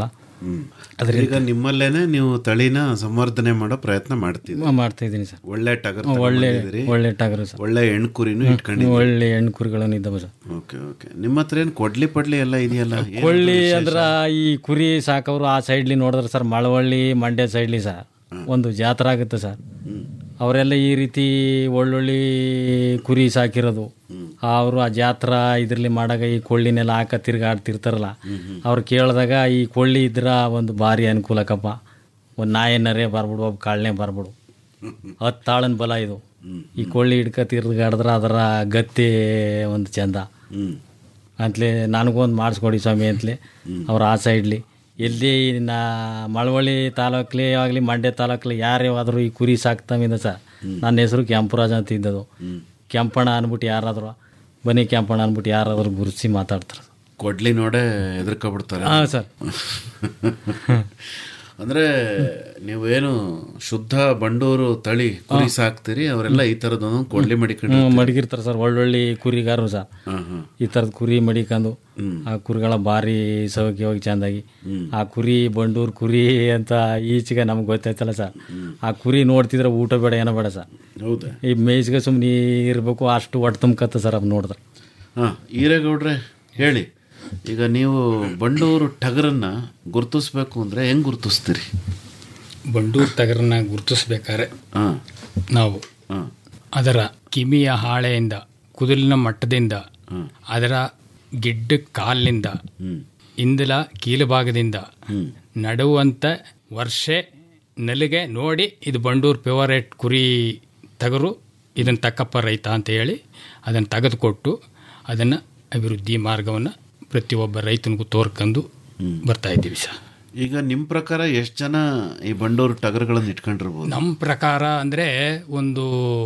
ಈಗ ನಿಮ್ಮಲ್ಲೇನೆ ನೀವು ತಳಿನ ಸಂವರ್ಧನೆ ಮಾಡೋ ಪ್ರಯತ್ನ ಮಾಡ್ತೀವಿ ಮಾಡ್ತಾ ಇದ್ದೀನಿ ಸರ್ ಒಳ್ಳೆ ಟಗರ್ ಒಳ್ಳೆ ತಗೊಂಡ್ಬಂದಿದ್ದೀರಿ. ಒಳ್ಳೆ ಟಗರು ಸರ್ ಒಳ್ಳೆ ಹೆಣ್ಣು ಕುರಿನೂ ಇಟ್ಕೊಂಡಿದ್ದೀರಿ ಒಳ್ಳೆ ಹೆಣ್ಣು ಕುರಿಗಳನ್ನು ಇದ್ದಾವೆ ಸರ್ ಓಕೆ ಓಕೆ ನಿಮ್ಮ ಹತ್ರ ಏನು ಕೊಡ್ಲಿ ಪಡ್ಲಿ ಎಲ್ಲ ಇದೆಯಲ್ಲ ಏನು ಕೊಳ್ಳಿ ವಿಶೇಷ? ಅಂದ್ರ ಈ ಕುರಿ ಸಾಕವ್ರು ಆ ಸೈಡ್ಲಿ ನೋಡಿದ್ರೆ ಸರ್ ಮಳವಳ್ಳಿ ಮಂಡ್ಯ ಸೈಡ್ಲಿ ಸರ್ ಒಂದು ಜಾತ್ರೆ ಆಗುತ್ತೆ ಸರ್ ಅವರೆಲ್ಲ ಈ ರೀತಿ ಒಳ್ಳೊಳ್ಳಿ ಕುರಿ ಸಾಕಿರೋದು ಅವರು ಆ ಜಾತ್ರಾ ಇದ್ರಲ್ಲಿ ಮಾಡಾಗ ಈ ಕೊಳ್ಳಿನೆಲ್ಲ ಹಾಕ ತಿರ್ಗಾಡ್ತಿರ್ತಾರಲ್ಲ ಅವ್ರು ಕೇಳಿದಾಗ ಈ ಕೊಳ್ಳಿ ಇದ್ರ ಒಂದು ಭಾರಿ ಅನುಕೂಲಕ್ಕಪ್ಪ ಒಂದು ನಾಯಿನರೇ ಬರ್ಬಿಡು ಒಬ್ಬ ಕಾಳನೆ ಬರ್ಬಿಡು ಹತ್ತಾಳನ ಬಲ ಇದು ಈ ಕೊಳ್ಳಿ ಹಿಡ್ಕ ತಿರ್ಗಾಡಿದ್ರೆ ಅದರ ಗತ್ತೆ ಒಂದು ಚಂದ ಅಂತಲೇ ನನಗೊಂದು ಮಾಡಿಸ್ಕೊಡಿ ಸ್ವಾಮಿ ಅಂತಲೇ ಅವ್ರ ಆಸೆ ಇಡ್ಲಿ ಎಲ್ಲಿ ನಾ ಮಳವಳ್ಳಿ ತಾಲೂಕ್ಲಿ ಆಗಲಿ ಮಂಡ್ಯ ತಾಲೂಕ್ಲಿ ಯಾರೇ ಆದರೂ ಈ ಕುರಿ ಸಾಕ್ತಮಿಂದ ಸರ್ ನನ್ನ ಹೆಸರು ಕೆಂಪರಾಜ ಅಂತ ಇದ್ದದು ಕೆಂಪಣ್ಣ ಅಂದ್ಬಿಟ್ಟು ಯಾರಾದರೂ ಬನ್ನಿ ಕೆಂಪಣ್ಣ ಅಂದ್ಬಿಟ್ಟು ಯಾರಾದರೂ ಗುರುಸಿ ಮಾತಾಡ್ತಾರೆ ಕೊಡ್ಲಿ ನೋಡೇ ಹೆದರ್ಕೊಬಿಡ್ತಾರೆ ಹಾಂ ಸರ್ ಅಂದ್ರೆ ನೀವೇನು ಶುದ್ಧ ಬಂಡೂರು ತಳಿ ಕುರಿ ಸಾಕ್ತೀರಿ ಅವರೆಲ್ಲ ಈ ತರದೊಂದು ಕೊಡ್ಲಿ ಮಡಿಕೊಂಡು ಹ್ಞೂ ಮಡಗಿರ್ತಾರೆ ಸರ್ ಒಳ್ಳೊಳ್ಳೆ ಕುರಿಗಾರರು ಸರ್ ಈ ಥರದ ಕುರಿ ಮಡಿಕೊಂಡು ಆ ಕುರಿಗಳ ಭಾರಿ ಸೌಖ್ಯವಾಗಿ ಚೆಂದಾಗಿ ಆ ಕುರಿ ಬಂಡೂರು ಕುರಿ ಅಂತ ಈಚೆಗೆ ನಮ್ಗೆ ಗೊತ್ತಾಯ್ತಲ್ಲ ಸರ್ ಆ ಕುರಿ ನೋಡ್ತಿದ್ರೆ ಊಟ ಬೇಡ ಏನೋ ಬೇಡ ಸರ್ ಹೌದಾ ಈ ಮೇಯ್ಸ್ಗೆ ಸುಮ್ಮನೆ ಇರಬೇಕು ಅಷ್ಟು ಒಟ್ಟು ತುಂಬಕತ್ತ ಸರ್ ಅದು ನೋಡಿದ್ರೆ ಹಾ ಈರೇಗೌಡ್ರೆ ಹೇಳಿ ಈಗ ನೀವು ಬಂಡೂರು ಟಗರನ್ನ ಗುರುತಿಸ್ಬೇಕು ಅಂದ್ರೆ ಹೆಂಗ್ ಗುರುತಿಸ್ತೀರಿ ಬಂಡೂರು ಟಗರನ್ನ ಗುರುತಿಸ್ಬೇಕಾದ್ರೆ ಹಾಂ ನಾವು ಅದರ ಕಿವಿಯ ಹಾಳೆಯಿಂದ ಕುದಲಿನ ಮಟ್ಟದಿಂದ ಅದರ ಗಿಡ್ಡ ಕಾಲಿನಿಂದ ಇಂದಲ ಕೀಲು ಭಾಗದಿಂದ ನಡುವಂತ ವರ್ಷೆ ನೆಲಿಗೆ ನೋಡಿ ಇದು ಬಂಡೂರು ಫೇವರೇಟ್ ಕುರಿ ಟಗರು ಇದನ್ನು ತಕ್ಕಪ್ಪ ರೈತ ಅಂತ ಹೇಳಿ ಅದನ್ನು ತೆಗೆದುಕೊಟ್ಟು ಅದನ್ನು ಅಭಿವೃದ್ಧಿ ಮಾರ್ಗವನ್ನು ಪ್ರತಿಯೊಬ್ಬ ರೈತನಿಗೂ ತೋರ್ಕೊಂಡು ಬರ್ತಾ ಇದ್ದೀವಿ ಸರ್ ಈಗ ನಿಮ್ ಪ್ರಕಾರ ಎಷ್ಟು ಜನ ಈ ಬಂಡೂರು ಟಗರುಗಳನ್ನ ಇಟ್ಕೊಂಡಿರ್ಬೋದು ನಮ್ಮ ಪ್ರಕಾರ ಅಂದರೆ ಒಂದು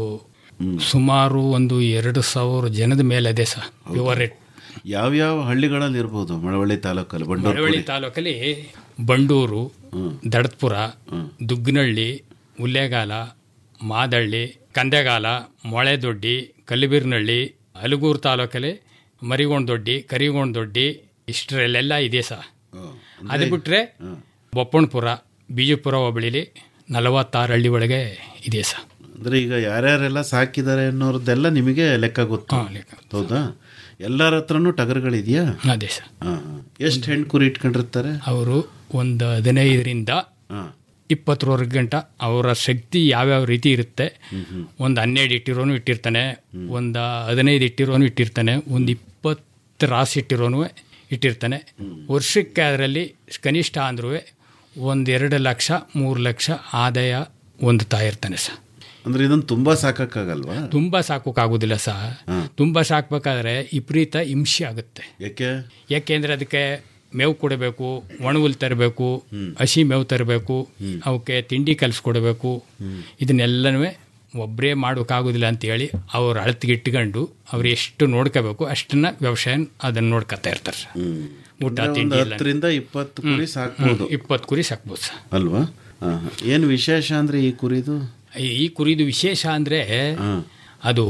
ಸುಮಾರು ಒಂದು ಎರಡು ಸಾವಿರ ಜನದ ಮೇಲೆ ಅದೇ ಸರ್ ಫೇವರೇಟ್ ಯಾವ್ಯಾವ ಹಳ್ಳಿಗಳಲ್ಲಿ ಇರ್ಬೋದು ಮಳವಳ್ಳಿ ತಾಲೂಕಲ್ಲಿ ಬಂಡೂರು ಮಳವಳ್ಳಿ ತಾಲೂಕಲ್ಲಿ ಬಂಡೂರು ದಡತ್ಪುರ ದುಗ್ನಳ್ಳಿ ಉಲ್ಲೇಗಾಲ ಮಾದಳ್ಳಿ ಕಂದೆಗಾಲ ಮೊಳೆದೊಡ್ಡಿ ಕಲ್ಲಿಬೀರ್ನಳ್ಳಿ ಅಲಗೂರು ತಾಲೂಕಲ್ಲಿ ಮರಿಗೊಂಡದೊಡ್ಡಿ ಕರಿಗೊಂಡದೊಡ್ಡಿ ಇಷ್ಟರಲ್ಲೆಲ್ಲ ಇದೆ ಸಹ ಅದು ಬಿಟ್ಟರೆ ಬೊಪ್ಪಣಪುರ ಬಿಜಾಪುರ ಹೋಬಳಿಲಿ ನಲವತ್ತಾರು ಹಳ್ಳಿ ಒಳಗೆ ಇದೆ ಸಹ ಅಂದ್ರೆ ಈಗ ಯಾರ್ಯಾರೆಲ್ಲ ಸಾಕಿದ್ದಾರೆ ಅನ್ನೋರ್ದೆಲ್ಲ ನಿಮಗೆ ಲೆಕ್ಕ ಗೊತ್ತು ಹೌದಾ ಎಲ್ಲರ ಹತ್ರನೂ ಟಗರುಗಳಿದೆಯಾ ಅದೇ ಸರ್ ಎಷ್ಟು ಹೆಣ್ಣು ಕುರಿ ಇಟ್ಕೊಂಡಿರ್ತಾರೆ ಅವರು ಒಂದು ಹದಿನೈದರಿಂದ ಇಪ್ಪತ್ತರವರೆಗೆ ಗಂಟ ಅವರ ಶಕ್ತಿ ಯಾವ್ಯಾವ ರೀತಿ ಇರುತ್ತೆ ಒಂದು ಹನ್ನೆರಡು ಇಟ್ಟಿರೋನು ಇಟ್ಟಿರ್ತಾನೆ ಒಂದು ಹದಿನೈದು ಇಟ್ಟಿರೋನು ಇಟ್ಟಿರ್ತಾನೆ ಒಂದು ಇಪ್ಪತ್ತು ರಾಸಿ ಇಟ್ಟಿರೋನು ಇಟ್ಟಿರ್ತಾನೆ ವರ್ಷಕ್ಕೆ ಅದರಲ್ಲಿ ಕನಿಷ್ಠ ಅಂದ್ರೂ ಒಂದು ಎರಡು ಲಕ್ಷ ಮೂರು ಲಕ್ಷ ಆದಾಯ ಹೊಂದುತ್ತಾ ಇರ್ತಾನೆ ಸರ್ ಅಂದ್ರೆ ಇದನ್ನ ತುಂಬಾ ಸಾಕಕ್ಕಾಗಲ್ವಾ ತುಂಬ ಸಾಕೋಕ್ಕಾಗೋದಿಲ್ಲ ಸಹ ತುಂಬ ಸಾಕ್ಬೇಕಾದ್ರೆ ವಿಪರೀತ ಹಿಂಸೆ ಆಗುತ್ತೆ ಯಾಕೆ ಯಾಕೆಂದ್ರೆ ಅದಕ್ಕೆ ಮೇವು ಕೊಡಬೇಕು ಒಣಹುಲ್ ತರಬೇಕು ಹಸಿ ಮೇವು ತರಬೇಕು ಅವಕ್ಕೆ ತಿಂಡಿ ಕಲಿಸ್ಕೊಡ್ಬೇಕು ಇದನ್ನೆಲ್ಲನೂ ಒಬ್ಬರೇ ಮಾಡೋಕ್ಕಾಗೋದಿಲ್ಲ ಅಂತೇಳಿ ಅವ್ರ ಅಳತಿಗೆ ಇಟ್ಕೊಂಡು ಅವ್ರು ಎಷ್ಟು ನೋಡ್ಕೋಬೇಕು ಅಷ್ಟನ್ನ ವ್ಯವಸಾಯ ಅದನ್ನು ನೋಡ್ಕೊತಾ ಇರ್ತಾರೆ ಸರ್ ಊಟ ಅಂದ್ರೆ ಒಂದು ತಿಂಡಿ ಎಲ್ಲ ಹತ್ತರಿಂದ ಇಪ್ಪತ್ತು ಕುರಿ ಸಾಕ್ಬೋದು ಇಪ್ಪತ್ತು ಕುರಿ ಸಾಕ್ಬೋದು ಸರ್ ಅಲ್ವಾ ಆ, ಏನು ವಿಶೇಷ ಅಂದ್ರೆ ಈ ಕುರಿದು ಈ- ಈ ಕುರಿದು ವಿಶೇಷ ಅಂದರೆ ಅದು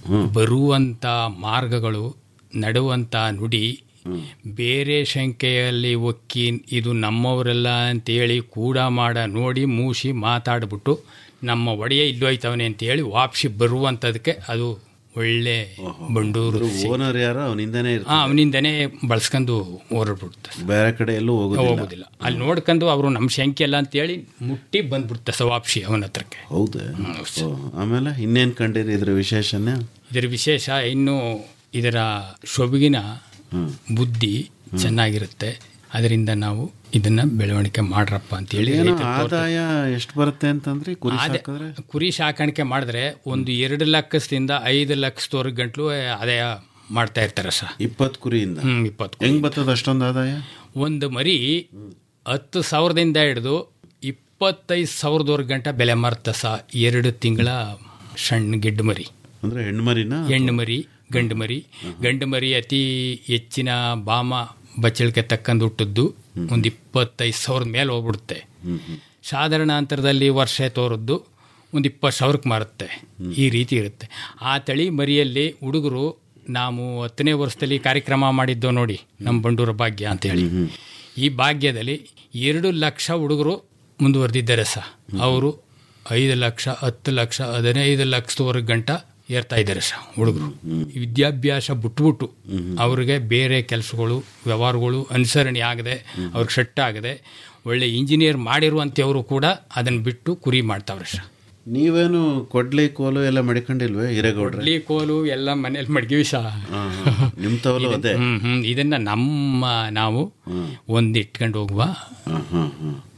ಬರುವಂಥ ಮಾರ್ಗಗಳು ನಡುವಂಥ ನುಡಿ ಬೇರೆ ಸಂಖ್ಯೆಯಲ್ಲಿ ಒಕ್ಕಿ ಇದು ನಮ್ಮವರೆಲ್ಲ ಅಂತೇಳಿ ಕೂಡ ಮಾಡ ನೋಡಿ ಮೂಸಿ ಮಾತಾಡ್ಬಿಟ್ಟು ನಮ್ಮ ಒಡೆಯ ಇಲ್ಲೋಯ್ತವನೆ ಅಂತೇಳಿ ವಾಪಸಿ ಬರುವಂಥದಕ್ಕೆ ಅದು ಒಳ್ಳೆ ಬಂಡೂರು ಓನರ್ ಯಾರೋ ಅವನಿಂದನೇ ಹಾಂ ಅವನಿಂದನೇ ಬಳಸ್ಕೊಂಡು ಹೊರಡ್ಬಿಡುತ್ತೆ ಬೇರೆ ಕಡೆ ಎಲ್ಲೂ ಹೋಗೋದಿಲ್ಲ ಹೋಗೋದಿಲ್ಲ ಅಲ್ಲಿ ನೋಡ್ಕೊಂಡು ಅವರು ನಮ್ಮ ಸಂಖ್ಯೆ ಅಲ್ಲ ಅಂತೇಳಿ ಮುಟ್ಟಿ ಬಂದ್ಬಿಡುತ್ತೆ ಸ ವಾಪಸಿ ಅವನ ಹತ್ರಕ್ಕೆ ಹೌದಾ ಓ, ಆಮೇಲೆ ಇನ್ನೇನ್ ಕಂಡಿರಿ ಇದ್ರ ವಿಶೇಷನೇ ಇದರ ವಿಶೇಷ ಇನ್ನು ಇದರ ಸೊಬಗಿನ ಬುದ್ಧಿ ಚೆನ್ನಾಗಿರುತ್ತೆ ಅದರಿಂದ ನಾವು ಇದನ್ನ ಬೆಳವಣಿಗೆ ಮಾಡ್ರಪ್ಪ ಅಂತೇಳಿ ಏನೋ ರೈತರಿಗೆ ತೋರ್ತಾ- ಆದಾಯ ಎಷ್ಟು ಬರುತ್ತೆ ಅಂತಂದ್ರಿ ಕುರಿ ಆದ- ಸಾಕಿದ್ರೆ ಕುರಿ ಸಾಕಾಣಿಕೆ ಮಾಡಿದ್ರೆ ಒಂದು ಎರಡು ಲಕ್ಷದಿಂದ ಐದು ಲಕ್ಷದವರೆಗೆ ಗಂಟ್ಲು ಆದಾಯ ಮಾಡ್ತಾ ಇರ್ತಾರೆ ಸರ್ ಇಪ್ಪತ್ತು ಕುರಿಯಿಂದ ಹ್ಮ್ ಇಪ್ಪತ್ತು ಹೆಂಗ್ ಬರ್ತದ ಅಷ್ಟೊಂದು ಆದಾಯ ಒಂದು ಮರಿ ಹತ್ತು ಸಾವಿರದಿಂದ ಹಿಡಿದು ಇಪ್ಪತ್ತೈದು ಸಾವಿರದವರೆಗೆ ಗಂಟ ಬೆಲೆ ಮಾರ್ತ ಸಹ ಎರಡು ತಿಂಗಳ ಸಣ್ಣ ಗಿಡ್ಡ ಮರಿ ಅಂದ್ರೆ ಹೆಣ್ಮರಿನ ಹೆಣ್ಣು ಮರಿ ಗಂಡು ಮರಿ ಗಂಡು ಮರಿ ಅತಿ ಹೆಚ್ಚಿನ ಬಾಮ ಬಚ್ಚಳಿಕೆ ತಕ್ಕಂದು ಹುಟ್ಟಿದ್ದು ಒಂದು ಇಪ್ಪತ್ತೈದು ಸಾವಿರದ ಮೇಲೆ ಹೋಗ್ಬಿಡುತ್ತೆ ಸಾಧಾರಣ ಅಂತರದಲ್ಲಿ ವರ್ಷ ತೋರದ್ದು ಒಂದು ಇಪ್ಪತ್ತು ಸಾವಿರಕ್ಕೆ ಮಾರುತ್ತೆ ಈ ರೀತಿ ಇರುತ್ತೆ ಆ ತಳಿ ಮರಿಯಲ್ಲಿ ಹುಡುಗರು ನಾವು ಹತ್ತನೇ ವರ್ಷದಲ್ಲಿ ಕಾರ್ಯಕ್ರಮ ಮಾಡಿದ್ದೋ ನೋಡಿ ನಮ್ಮ ಬಂಡೂರ ಭಾಗ್ಯ ಅಂತೇಳಿ ಈ ಭಾಗ್ಯದಲ್ಲಿ ಎರಡು ಲಕ್ಷ ಹುಡುಗರು ಮುಂದುವರೆದಿದ್ದಾರೆ ಸಹ ಅವರು ಐದು ಲಕ್ಷ ಹತ್ತು ಲಕ್ಷ ಹದಿನೈದು ಲಕ್ಷದವರೆಗೆ ಗಂಟ ಏರ್ತಾ ಇದ್ದಾರೆ ಸಹ ಹುಡುಗರು ವಿದ್ಯಾಭ್ಯಾಸ ಬಿಟ್ಬಿಟ್ಟು ಅವ್ರಿಗೆ ಬೇರೆ ಕೆಲಸಗಳು ವ್ಯವಹಾರಗಳು ಅನುಸರಣೆ ಆಗದೆ ಅವ್ರಿಗೆ ಸೆಟ್ ಆಗದೆ ಒಳ್ಳೆ ಇಂಜಿನಿಯರ್ ಮಾಡಿರುವಂಥವರು ಕೂಡ ಅದನ್ನು ಬಿಟ್ಟು ಕುರಿ ಮಾಡ್ತಾವ್ರೆ ಸರ್ ನೀವೇನು ಕೊಡ್ಲಿ ಕೋಲು ಎಲ್ಲ ಮಡಿಕೊಂಡಿಲ್ವೇ ಹಿರೇಗೌಡ್ರೆ ಇಡ್ಲಿ ಕೋಲು ಎಲ್ಲ ಮನೇಲಿ ಮಡಗಿವಿ ಸಹ ನಿಮ್ ತವಲು ಅದೇ ಹ್ಮ್ ಹ್ಮ್ ಇದನ್ನ ನಮ್ಮ ನಾವು ಒಂದು ಇಟ್ಕೊಂಡು ಹೋಗುವ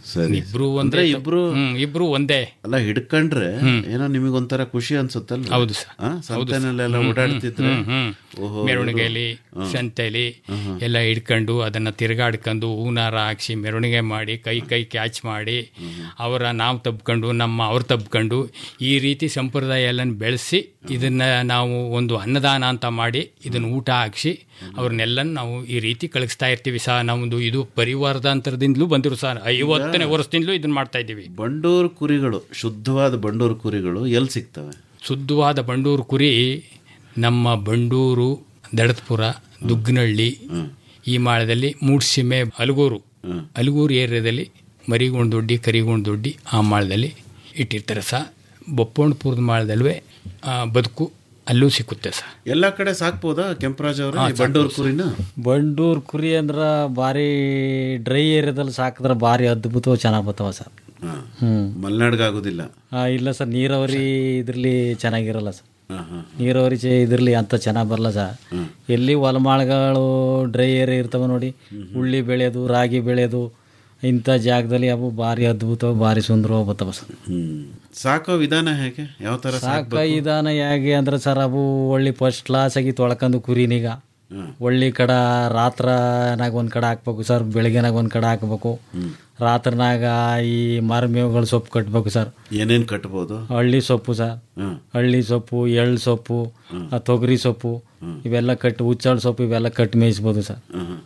ಸರಿ ಇಬ್ರು ಅಂದ್ರೆ ಒಂದೇ ಇಬ್ರು ಹ್ಮ್, ಇಬ್ರು ಒಂದೇ ಅಲ್ಲ ಹಿಡ್ಕೊಂಡ್ರೆ ಏನೋ ನಿಮಗೊಂಥರ ಖುಷಿ ಅನ್ಸುತ್ತಲ್ಲ ಹೌದು ಸರ್ ಆ, ಹೌದು ಸರ್. ಸಂತೆನಲ್ಲೆಲ್ಲ ಹ್ಮ್, ಓಡಾಡ್ತಿದ್ರೆ ಹ್ಮ್, ಹ್ಮ್. ಓಹೋ ಮೆರವಣಿಗೆಯಲ್ಲಿ ಇವ್ರು- ಹ್ಮ್. ಸಂತೆಲಿ ಎಲ್ಲ ಹಿಡ್ಕೊಂಡು ಅದನ್ನ ತಿರುಗಾಡ್ಕೊಂಡು ಹೂನಾರ ಹಾಕ್ಸಿ ಮೆರವಣಿಗೆ ಮಾಡಿ ಕೈ ಕೈ ಕ್ಯಾಚ್ ಮಾಡಿ ಅವರ ನಾವು ತಬ್ಕೊಂಡು ನಮ್ಮ ಅವ್ರು ತಬ್ಕೊಂಡು ಈ ರೀತಿ ಸಂಪ್ರದಾಯ ಎಲ್ಲ ಬೆಳೆಸಿ ಇದನ್ನ ನಾವು ಒಂದು ಅನ್ನದಾನ ಅಂತ ಮಾಡಿ ಇದನ್ನ ಊಟ ಹಾಕ್ಸಿ ಅವ್ರನ್ನೆಲ್ಲ ನಾವು ಈ ರೀತಿ ಕಳಿಸ್ತಾ ಇರ್ತೀವಿ ಸಹ ನಮ್ದು ಇದು ಪರಿವಾರದಾಂತರದಿಂದಲೂ ಬಂದಿರು ಸರ್ ಐವತ್ತನೇ ವರ್ಷದಿಂದಲೂ ಇದನ್ನ ಮಾಡ್ತಾ ಇದ್ದೀವಿ ಬಂಡೂರು ಕುರಿಗಳು ಶುದ್ಧವಾದ ಬಂಡೂರು ಕುರಿಗಳು ಎಲ್ಲಿ ಸಿಗ್ತವೆ ಶುದ್ಧವಾದ ಬಂಡೂರು ಕುರಿ ನಮ್ಮ ಬಂಡೂರು ದಡತ್ಪುರ ದುಗ್ನಹಳ್ಳಿ ಈ ಮಾಳದಲ್ಲಿ ಮೂಡ್ಸಿಮೆ ಅಲಗೂರು ಅಲಗೂರು ಏರಿಯಾದಲ್ಲಿ ಮರಿಗೊಂಡೊಡ್ಡಿ ಕರಿಗೊಂಡೊಡ್ಡಿ ಆ ಮಾಳದಲ್ಲಿ ಇಟ್ಟಿರ್ತಾರೆ ಸಹ ಬೊಪ್ಪಣ್ಣಪುರದ ಮಾಳದಲ್ಲೂ ಬದುಕು ಅಲ್ಲೂ ಸಿಕ್ಕುತ್ತೆ ಸರ್ ಎಲ್ಲ ಕಡೆ ಸಾಕ್ಬೋದಾ ಕೆಂಪರಾಜ್ ಅವರ ಹಾ, ಬಂಡೂರು ಸಾಕ್ಬೋದು ಕುರಿನ ಬಂಡೂರ್ ಕುರಿ ಅಂದ್ರ ಭಾರಿ ಡ್ರೈ ಏರಿಯಾದಲ್ಲಿ ಸಾಕಿದ್ರೆ ಭಾರಿ ಅದ್ಭುತವಾಗಿ ಚೆನ್ನಾಗಿ ಬರ್ತಾವ ಸರ್ ಹಾ. ಹ್ಮ್ ಮಲೆನಾಡ್ಗೆ ಆಗೋದಿಲ್ಲ ಆ, ಇಲ್ಲ ಸರ್ ನೀರಾವರಿ ಇದ್ರಲ್ಲಿ ಚೆನ್ನಾಗಿರಲ್ಲ ಸರ್ ಹಾ, ಹಾ. ನೀರಾವರಿ ಚೆ- ಇದ್ರಲ್ಲಿ ಅಂತ ಚೆನ್ನಾಗಿ ಬರಲ್ಲ ಸರ್ ಎಲ್ಲಿ ಹೊಲಮಾಳಗಳು ಡ್ರೈ ಏರಿಯಾ ಇರ್ತವೆ ನೋಡಿ ಉಳ್ಳಿ ಬೆಳೆಯೋದು ರಾಗಿ ಬೆಳೆಯೋದು ಇಂಥ ಜಾಗದಲ್ಲಿ ಅವು ಭಾರಿ ಅದ್ಭುತವಾಗಿ ಭಾರಿ ಸುಂದರವಾಗಿ ಬರ್ತಾವ ಸರ್ ಹ್ಮ್ ಸಾಕೋ ವಿಧಾನ ಹೇಗೆ ಯಾವ ತರ ಸಾಕ ವಿಧಾನ ಹೇಗೆ ಅಂದ್ರೆ ಸರ್ ಅವು ಒಳ್ಳೆ ಫಸ್ಟ್ ಕ್ಲಾಸ್ ಆಗಿ ತೊಳ್ಕೊಂಡು ಕುರಿನೀಗ ಒಳ್ಳೆ ಕಡ ರಾತ್ರನಾಗ ಒಂದು ಕಡೆ ಹಾಕ್ಬೇಕು ಸರ್ ಬೆಳಗ್ಗೆನಾಗ ಒಂದು ಕಡೆ ಹಾಕ್ಬೇಕು ರಾತ್ರಿನಾಗ ಈ ಮರಮೇವುಗಳು ಸೊಪ್ಪು ಕಟ್ಬೇಕು ಸರ್ ಏನೇನ್ ಕಟ್ಬೋದು ಹಳ್ಳಿ ಸೊಪ್ಪು ಸರ್ ಹ್ಮ್. ಹಳ್ಳಿ ಸೊಪ್ಪು ಎಳ್ಳು ಸೊಪ್ಪು ಆ ತೊಗರಿ ಸೊಪ್ಪು ಇವೆಲ್ಲ ಕಟ್ಟಿ ಹುಚ್ಚಳು ಸೊಪ್ಪು ಇವೆಲ್ಲ ಕಟ್ಟಿ ಮೇಯಿಸ್ಬೋದು ಸರ್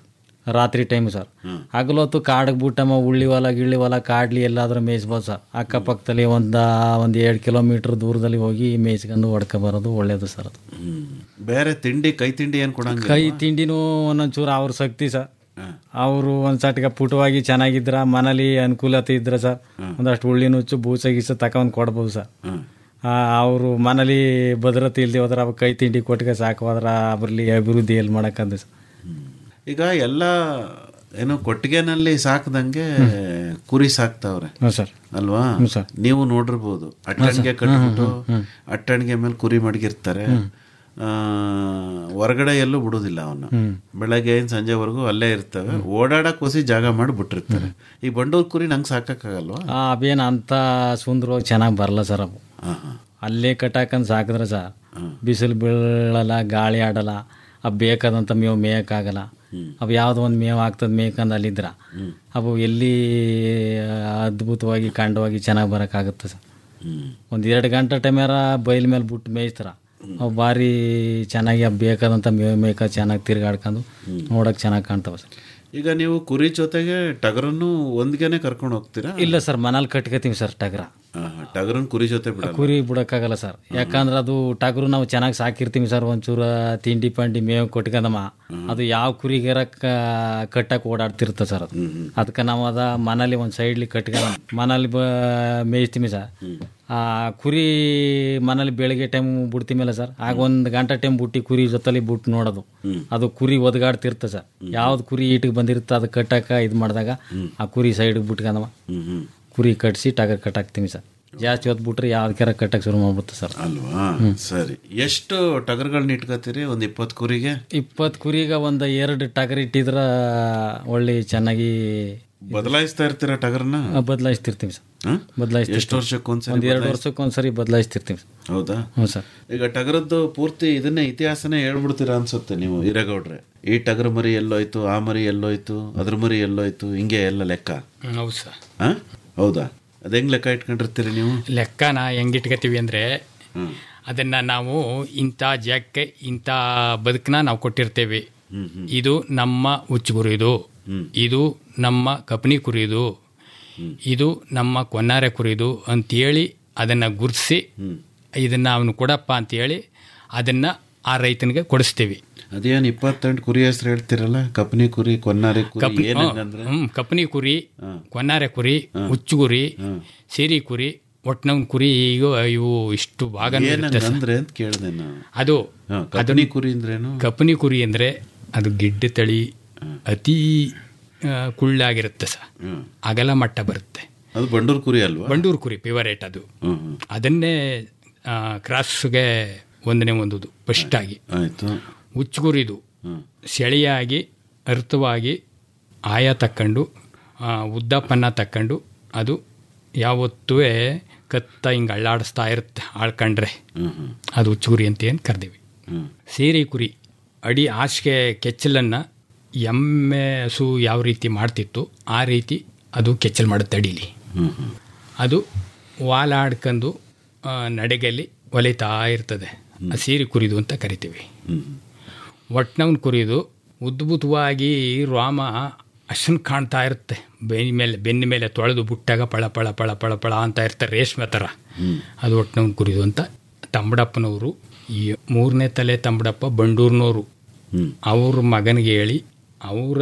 ರಾತ್ರಿ ಟೈಮ್ ಸರ್ ಹಗಲೊತ್ತು ಕಾಡಿಗೆ ಬಿಟ್ಟಮ್ಮ ಉಳ್ಳಿ ಹೊಲ ಗಿಳ್ಳಿ ಹೊಲ ಕಾಡ್ಲಿ ಎಲ್ಲಾದ್ರೂ ಮೇಯಿಸ್ಬೋದು ಸರ್ ಅಕ್ಕಪಕ್ಕದಲ್ಲಿ ಒಂದು ಒಂದು ಎರಡು ಕಿಲೋಮೀಟ್ರ್ ದೂರದಲ್ಲಿ ಹೋಗಿ ಮೇಯಿಸ್ಕೊಂಡು ಹೊಡ್ಕೊ ಬರೋದು ಒಳ್ಳೇದು ಸರ್ ಅದು ಹ್ಮ್. ಬೇರೆ ತಿಂಡಿ ಕೈ ತಿಂಡಿ ಏನ್ ಕೊಡಂಗ ಕೈ ತಿಂಡಿನೂ ಒಂದೊಂಚೂರು ಅವ್ರ ಶಕ್ತಿ ಸರ್ ಅವರು ಒಂದು ಸಟ್ಗ ಪುಟವಾಗಿ ಚೆನ್ನಾಗಿದ್ರ ಮನೇಲಿ ಅನುಕೂಲತೆ ಇದ್ರೆ ಸರ್ ಒಂದಷ್ಟು ಉಳ್ಳಿ ನುಚ್ಚು ಬೂಸ ಗೀಸ ತಗೊಂಡು ಕೊಡ್ಬೋದು ಸರ್ ಅವರು ಮನೇಲಿ ಭದ್ರತೆ ಇಲ್ದೆ ಹೋದ್ರೆ ಅವ್ ಕೈ ತಿಂಡಿ ಕೊಟ್ಟಿಗೆ ಸಾಕು ಹೋದ್ರ ಅದ್ರಲ್ಲಿ ಅಭಿವೃದ್ಧಿ ಎಲ್ಲಿ ಮಾಡಕ್ಕಂದ ಸರ್ ಈಗ ಎಲ್ಲ ಏನೋ ಕೊಟ್ಟಿಗೆನಲ್ಲಿ ಸಾಕ್ದಂಗೆ ಕುರಿ ಸಾಕ್ತಾವ್ರೆ ಹ್ಞೂ ಸರ್ ಅಲ್ವಾ ಹ್ಞೂ ಸರ್. ನೀವು ನೋಡಿರ್ಬೋದು ಅಟ್ಟಣಿಗೆ ಕಟ್ಬಿಟ್ಟು ಅಟ್ಟಣಿಗೆ ಮೇಲೆ ಕುರಿ ಮಡಗಿರ್ತಾರೆ ಆ, ಹೊರಗಡೆ ಎಲ್ಲೂ ಬಿಡೋದಿಲ್ಲ ಅವನ್ನ ಬೆಳಗ್ಗೆ ಸಂಜೆವರೆಗೂ ಅಲ್ಲೇ ಇರ್ತವೆ ಓಡಾಡಕ್ ಹೊಸಿ ಜಾಗ ಮಾಡಿ ಬಿಟ್ಟಿರ್ತಾರೆ ಈ ಬಂಡೂರ್ ಕುರಿ ನಂಗೆ ಸಾಕಕ್ಕಾಗಲ್ವಾ ಆ ಅವೇನು ಅಂತ ಸುಂದರವಾಗಿ ಚೆನ್ನಾಗಿ ಬರಲ್ಲ ಸರ್ ಅವು ಅಲ್ಲೇ ಕಟ್ಟಾಕಂದು ಸಾಕಿದ್ರೆ ಸರ್ ಬಿಸಿಲು ಬೀಳಲ್ಲ ಗಾಳಿ ಆಡಲ್ಲ ಅವು ಬೇಕಾದಂಥ ಮೇವು ಮೇಯಕ್ಕಾಗಲ್ಲ ಅವು ಯಾವುದೋ ಒಂದು ಮೇವು ಆಗ್ತದೆ ಮೇಯ್ಕಂದು ಅಲ್ಲಿದ್ರ ಅವು ಎಲ್ಲಿ ಅದ್ಭುತವಾಗಿ ಕಾಂಡವಾಗಿ ಚೆನ್ನಾಗಿ ಬರೋಕ್ಕಾಗುತ್ತೆ ಸರ್ ಒಂದು ಎರಡು ಗಂಟೆ ಟೈಮ್ಯಾರ ಬೈಲ್ ಮೇಲೆ ಬಿಟ್ಟು ಮೇಯ್ತಾರ ಅವು ಭಾರಿ ಚೆನ್ನಾಗಿ ಅವು ಬೇಕಾದಂಥ ಮೇವು ಮೇಯ್ಕ ಚೆನ್ನಾಗಿ ತಿರ್ಗಾಡ್ಕೊಂಡು ನೋಡೋಕೆ ಚೆನ್ನಾಗಿ ಕಾಣ್ತಾವೆ ಸರ್ ಈಗ ನೀವು ಕುರಿ ಜೊತೆಗೆ ಟಗರನ್ನು ಒಂದ್ಗೆನೆ ಕರ್ಕೊಂಡು ಹೋಗ್ತೀರಾ ಇಲ್ಲ ಸರ್ ಮನೇಲಿ ಕಟ್ಕೋತೀವಿ ಸರ್ ಟಗರ ಟಗರನ್ ಕುರಿ ಜೊತೆ ಬಿಡಲ್ಲ ಕುರಿ ಬಿಡಕ್ಕಾಗಲ್ಲ ಸರ್ ಯಾಕಂದ್ರೆ ಅದು ಟಗರು ನಾವು ಚೆನ್ನಾಗಿ ಸಾಕಿರ್ತೀವಿ ಸರ್ ಒಂಚೂರ ತಿಂಡಿ ಪಂಡಿ ಮೇವು ಕೊಟ್ಕೊಂಡಮ್ಮ ಅದು ಯಾವ ಕುರಿಗೆರ ಕಟ್ಟಕ್ಕೆ ಓಡಾಡ್ತಿರ್ತ ಸರ್ ಅದು ಅದಕ್ಕೆ ನಾವು ಅದ ಮನೇಲಿ ಒಂದು ಸೈಡ್ಲಿ ಕಟ್ಕೊಂಡ ಮನೇಲಿ ಬ ಮೇಯಿಸ್ತೀವಿ ಸರ್ ಆ ಕುರಿ ಮನೇಲಿ ಬೆಳಿಗ್ಗೆ ಟೈಮ್ ಬಿಡ್ತೀವಲ್ಲ ಸರ್ ಆಗ ಒಂದು ಗಂಟೆ ಟೈಮ್ ಬಿಟ್ಟು ಕುರಿ ಜೊತೆಲಿ ಬಿಟ್ಟು ನೋಡೋದು ಅದು ಕುರಿ ಒದಗಾಡ್ತಿರ್ತ ಸರ್ ಯಾವ್ದು ಕುರಿ ಈಟಿಗೆ ಬಂದಿರುತ್ತೆ ಅದು ಕಟ್ಟಕ್ಕೆ ಇದು ಮಾಡಿದಾಗ ಆ ಕುರಿ ಸೈಡ್ಗೆ ಬಿಟ್ಕೊಂಡವ ಕುರಿ ಕಟ್ಸಿ ಟಗರ್ ಕಟ್ಟಾಕ್ತೀವಿ ಸರ್ ಜಾಸ್ತಿ ಹೊತ್ತು ಬಿಟ್ರೆ ಯಾವ್ದಕ್ಕಾರ ಕಟ್ಟಕ್ಕೆ ಶುರು ಮಾಡ್ಬಿಡುತ್ತೆ ಸರ್ ಅಲ್ವಾ ಸರಿ ಎಷ್ಟು ಟಗರ್ಗಳನ್ನ ಇಟ್ಕೋತೀರಿ ಒಂದ್ ಇಪ್ಪತ್ತು ಕುರಿಗೆ ಇಪ್ಪತ್ತು ಕುರಿಗ ಒಂದು ಎರಡು ಟಗರ್ ಇಟ್ಟಿದ್ರ ಒಳ್ಳೆ ಚೆನ್ನಾಗಿ ಬದಲಾಯಿಸ್ತಾ ಇರ್ತೀರಾ ಟಗರ್ನ ಬದಲಾಯಿಸ್ತಿರ್ತೀವಿ ಸರ್ ಹ? ಬದಲಾಯಿಸ್ತೀವಿ ಎಷ್ಟು ವರ್ಷಕ್ಕೊಂದ್ಸರಿ ಒಂದು ಎರಡು ಬದಲಾಯಿಸ್- ವರ್ಷಕ್ಕೊಂದ್ಸರಿ ಬದಲಾಯಿಸ್ತಿರ್ತೀವಿ ಸರ್ ಹೌದಾ ಹ್ಞೂ ಸರ್ ಈಗ ಟಗರದ್ದು ಪೂರ್ತಿ ಇದನ್ನೇ ಇತಿಹಾಸನೇ ಹೇಳ್ಬಿಡ್ತೀರಾ ಅನ್ಸುತ್ತೆ ನೀವು ಹಿರೇಗೌಡ್ರೆ ಈ ಟಗರ್ ಮರಿ ಎಲ್ಲೋಯ್ತು ಆ ಮರಿ ಎಲ್ಲೋಯ್ತು ಅದ್ರ ಮರಿ ಎಲ್ಲೋಯ್ತು ಹಿಂಗೆ ಎಲ್ಲ ಲೆಕ್ಕ ಹ್ಮ್, ಹೌದು ಸರ್ ಆ? ಹೌದಾ ಅದ್ ಹೆಂಗ್ ಲೆಕ್ಕ ಇಟ್ಕೊಂಡಿರ್ತೀರಿ ನೀವು ಲೆಕ್ಕನ ಹೆಂಗಿಟ್ಕೋತೀವಿ ಅಂದರೆ ಅದನ್ನು ನಾವು ಇಂಥ ಜಾಗಕ್ಕೆ ಇಂಥ ಬದುಕನ್ನ ನಾವು ಕೊಟ್ಟಿರ್ತೇವೆ ಇದು ನಮ್ಮ ಹುಚ್ಚುಗುರಿದು ಇದು ನಮ್ಮ ಕಪನಿ ಕುರಿದು ಇದು ನಮ್ಮ ಕೊನ್ನಾರೆ ಕುರಿದು ಅಂತೇಳಿ ಅದನ್ನು ಗುರುತಿಸಿ ಇದನ್ನು ಅವನು ಕೊಡಪ್ಪ ಅಂತೇಳಿ ಅದನ್ನು ಆ ರೈತನಿಗೆ ಕೊಡಿಸ್ತೀವಿ ಅದೇನ್ ಇಪ್ಪತ್ತೆಂಟು ಕುರಿ ಹೆಸರು ಹೇಳ್ತಿರಲ್ಲ ಕಪ್ನಿ ಕುರಿ ಕೊನ್ನಾರಿ ಕುರಿ ಕಪ್ನಿ ಏನ್ ಹಂಗಂದ್ರೆ ಹ್ಮ್ ಕಪ್ನಿ ಕುರಿ ಕೊನ್ನಾರೆ ಕುರಿ ಹುಚ್ಚುಗುರಿ ಸಿರಿ ಕುರಿ ಒಟ್ನವನ್ ಕುರಿ ಈಗ ಇವು ಇಷ್ಟು ಭಾಗ ಏನ್ ಹಂಗಂದ್ರೆ ಅಂತ ಕೇಳ್ದೆ ನಾನು ಅದು ಹಾ, ಕಪ್ನಿ ಕುರಿ ಅಂದ್ರೇನು ಕಪನಿ ಕುರಿ ಅಂದ್ರೆ ಅದು ಗಿಡ್ಡ ತಳಿ ಅತಿ ಆ, ಕುಳ್ಳಾಗಿರುತ್ತೆ ಸರ್ ಅಗಲ ಮಟ್ಟ ಬರುತ್ತೆ ಅದು ಬಂಡೂರು ಕುರಿ ಅಲ್ವಾ ಬಂಡೂರು ಕುರಿ ಪಿವರೇಟ್ ಅದು ಹ್ಮ್, ಹ್ಮ್. ಅದನ್ನೇ ಆ, ಕ್ರಾಸ್ಗೆ ಒಂದನೇ ಒಂದುದು ಫಸ್ಟ್ ಆಗಿ ಆಯ್ತು ಹುಚ್ಚುಗುರಿದು ಸೆಳೆಯಾಗಿ ಅರ್ಥವಾಗಿ ಆಯ ತಕ್ಕಂಡು ಆ, ಉದ್ದಪ್ಪನ್ನ ತಕ್ಕಂಡು ಅದು ಯಾವತ್ತೂ ಕತ್ತ ಹಿಂಗೆ ಅಳ್ಳಾಡಿಸ್ತಾ ಇರುತ್ತೆ ಆಳ್ಕಂಡ್ರೆ ಅದು ಚೂರಿ ಅಂತ ಏನು ಕರೆದೀವಿ ಸೇರಿ ಕುರಿ ಅಡಿ ಹಾಸಿಗೆ ಕೆಚ್ಚಲನ್ನು ಎಮ್ಮೆ ಹಸು ಯಾವ ರೀತಿ ಮಾಡ್ತಿತ್ತು ಆ ರೀತಿ ಅದು ಕೆಚ್ಚಲು ಮಾಡುತ್ತೆ ಅಡೀಲಿ ಅದು ವಾಲಾಡ್ಕೊಂಡು ಆ, ನಡೆಗೆಲ್ಲಿ ಒಲಿತಾ ಇರ್ತದೆ ಆ ಸೀರೆ ಕುರಿದು ಅಂತ ಕರಿತೀವಿ ಒಟ್ನವ್ನ ಕುರಿದು ಉದ್ಭುತವಾಗಿ ರಾಮ ಅಷ್ಟನ್ನು ಕಾಣ್ತಾ ಇರುತ್ತೆ ಬೆನ್ನ ಮೇಲೆ ಬೆನ್ನ ಮೇಲೆ ತೊಳೆದು ಬಿಟ್ಟಾಗ ಪಳ ಪಳ ಪಳ ಪಳ ಪಳ ಅಂತ ಇರ್ತಾರೆ ರೇಷ್ಮೆ ಥರ ಅದು ಒಟ್ನವ್ನ ಕುರಿದು ಅಂತ ತಂಬಡಪ್ಪನವರು ಈ ಮೂರನೇ ತಲೆ ತಂಬಡಪ್ಪ ಬಂಡೂರ್ನವರು ಅವ್ರ ಮಗನಿಗೆ ಹೇಳಿ ಅವರ